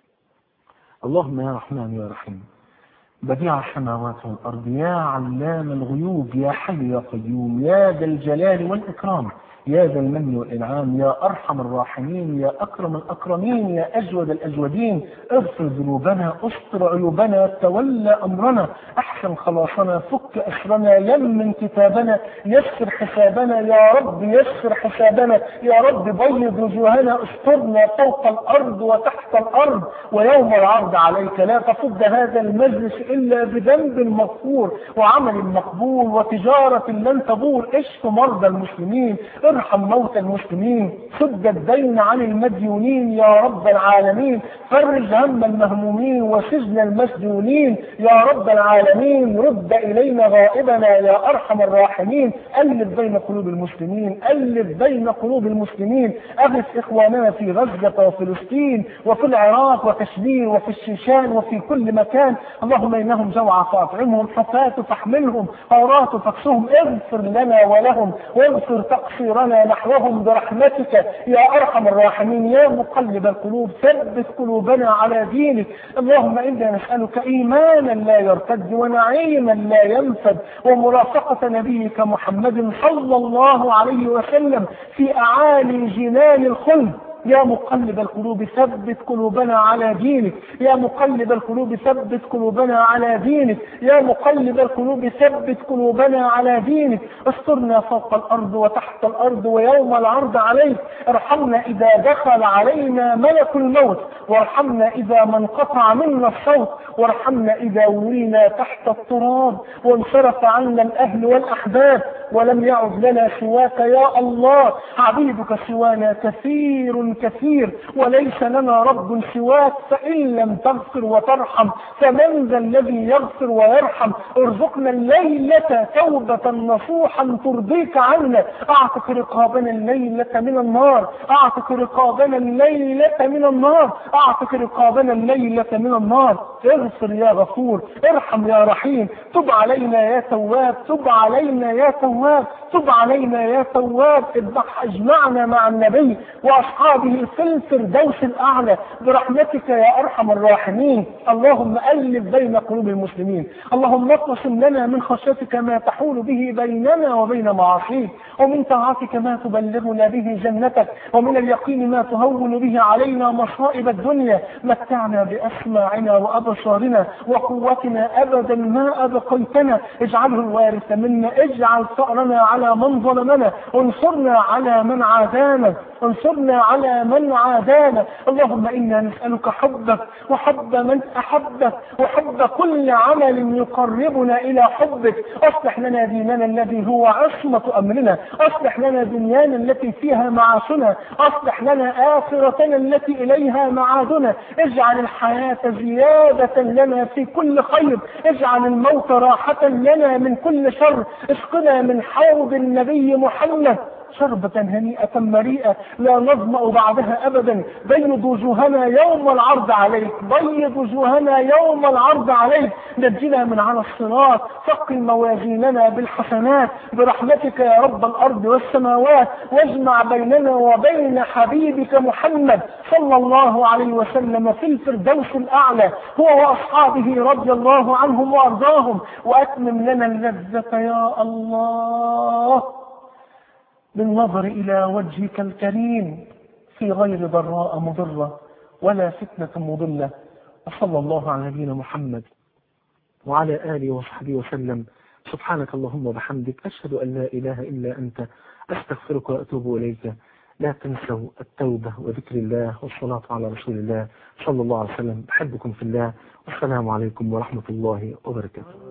اللهم يا رحمن يا رحيم بديع السماوات والأرض يا علام الغيوب يا حي يا قيوم يا ذا الجلال والإكرام يا ذا المن والإنعام يا أرحم الراحمين يا أكرم الأكرمين يا أجود الأجودين اغفر ذنوبنا استر عيوبنا تولى أمرنا أحسن خلاصنا فك أسرنا يمن كتابنا يسر حسابنا يا رب يسر حسابنا يا رب بيض وجوهنا استرنا فوق الأرض وتحت الأرض ويوم العرض عليك لا تفض هذا المجلس إلا بذنب مغفور وعمل مقبول وتجارة لن تبور اشف مرضى المسلمين ارحم موتى المسلمين سد الدين عن المديونين يا رب العالمين فرج هم المهمومين وسجن المسجونين يا رب العالمين رد إلينا غائبنا يا أرحم الراحمين ألف بين قلوب المسلمين ألف بين قلوب المسلمين أغث إخواننا في غزة وفلسطين وفي العراق وكشمير وفي الشيشان وفي كل مكان اللهم إنهم جوعى فأطعمهم حفاة فاحملهم عراة فاكسهم اغفر لنا ولهم واغفر تقصيرنا نحوهم برحمتك يا أرحم الراحمين يا مقلب القلوب ثبت قلوبنا على دينك اللهم إنا نسألك إيمانا لا يرتد ونعيما لا ينفد ومرافقة نبيك محمد صلى الله عليه وسلم في أعالي جنان الخلد يا مقلب القلوب ثبت قلوبنا على دينك يا مقلب القلوب ثبت قلوبنا على دينك يا مقلب القلوب ثبت قلوبنا على دينك استرنا فوق الأرض وتحت الأرض ويوم العرض عليك ارحمنا إذا دخل علينا ملك الموت وارحمنا إذا ما انقطع منا الصوت وارحمنا إذا ورينا تحت التراب وانصرف عنا الأهل والأحباب ولم يعد لنا سواك يا الله عبيدك سوانا كثير كثير وليس لنا رب سواك فإن لم تغفر وترحم فمن ذا الذي يغفر ويرحم ارزقنا الليلة توبة نصوحا ترضيك عنا اعتق رقابنا الليلة من النار اعتق رقابنا الليلة من النار اعتق رقابنا الليلة من النار اغفر يا غفور ارحم يا رحيم تب علينا يا تواب تب علينا يا تواب تب علينا يا تواب اجمعنا مع النبي واصحابه في الفردوس الاعلى برحمتك يا ارحم الراحمين اللهم الف بين قلوب المسلمين اللهم اقسم لنا من خشيتك ما تحول به بيننا وبين معاصيك ومن طاعتك ما تبلغنا به جنتك ومن اليقين ما تهون به علينا مصائب الدنيا متعنا باسماعنا وابصارنا وقوتنا ابدا ما ابقيتنا اجعله الوارث منا اجعل ثارنا على من ظلمنا انصرنا على من عادانا انصرنا على من عادانا اللهم انا نسالك حبك وحب من احبك وحب كل عمل يقربنا الى حبك اصلح لنا ديننا الذي هو عصمه امرنا اصلح لنا دنيانا التي فيها معاشنا اصلح لنا اخرتنا التي اليها معادنا اجعل الحياه زياده لنا في كل خير اجعل الموت راحه لنا من كل شر اسقنا من حوض النبي محمد شربة هنيئة مريئة لا نظمأ بعدها أبدا بيض وجوهنا يوم العرض عليك بيض وجوهنا يوم العرض عليك نجنا من على الصراط ثقل موازيننا بالحسنات برحمتك يا رب الأرض والسماوات واجمع بيننا وبين حبيبك محمد صلى الله عليه وسلم في الفردوس الأعلى هو وأصحابه رضي الله عنهم وأرضاهم وأتمم لنا اللذة يا الله بالنظر إلى وجهك الكريم في غير ضراء مضرة ولا فتنة مضلة وصلى الله على نبينا محمد وعلى آله وصحبه وسلم سبحانك اللهم وبحمدك أشهد أن لا إله إلا أنت أستغفرك وأتوب إليك لا تنسوا التوبة وذكر الله والصلاة على رسول الله صلى الله عليه وسلم بحبكم في الله والسلام عليكم ورحمة الله وبركاته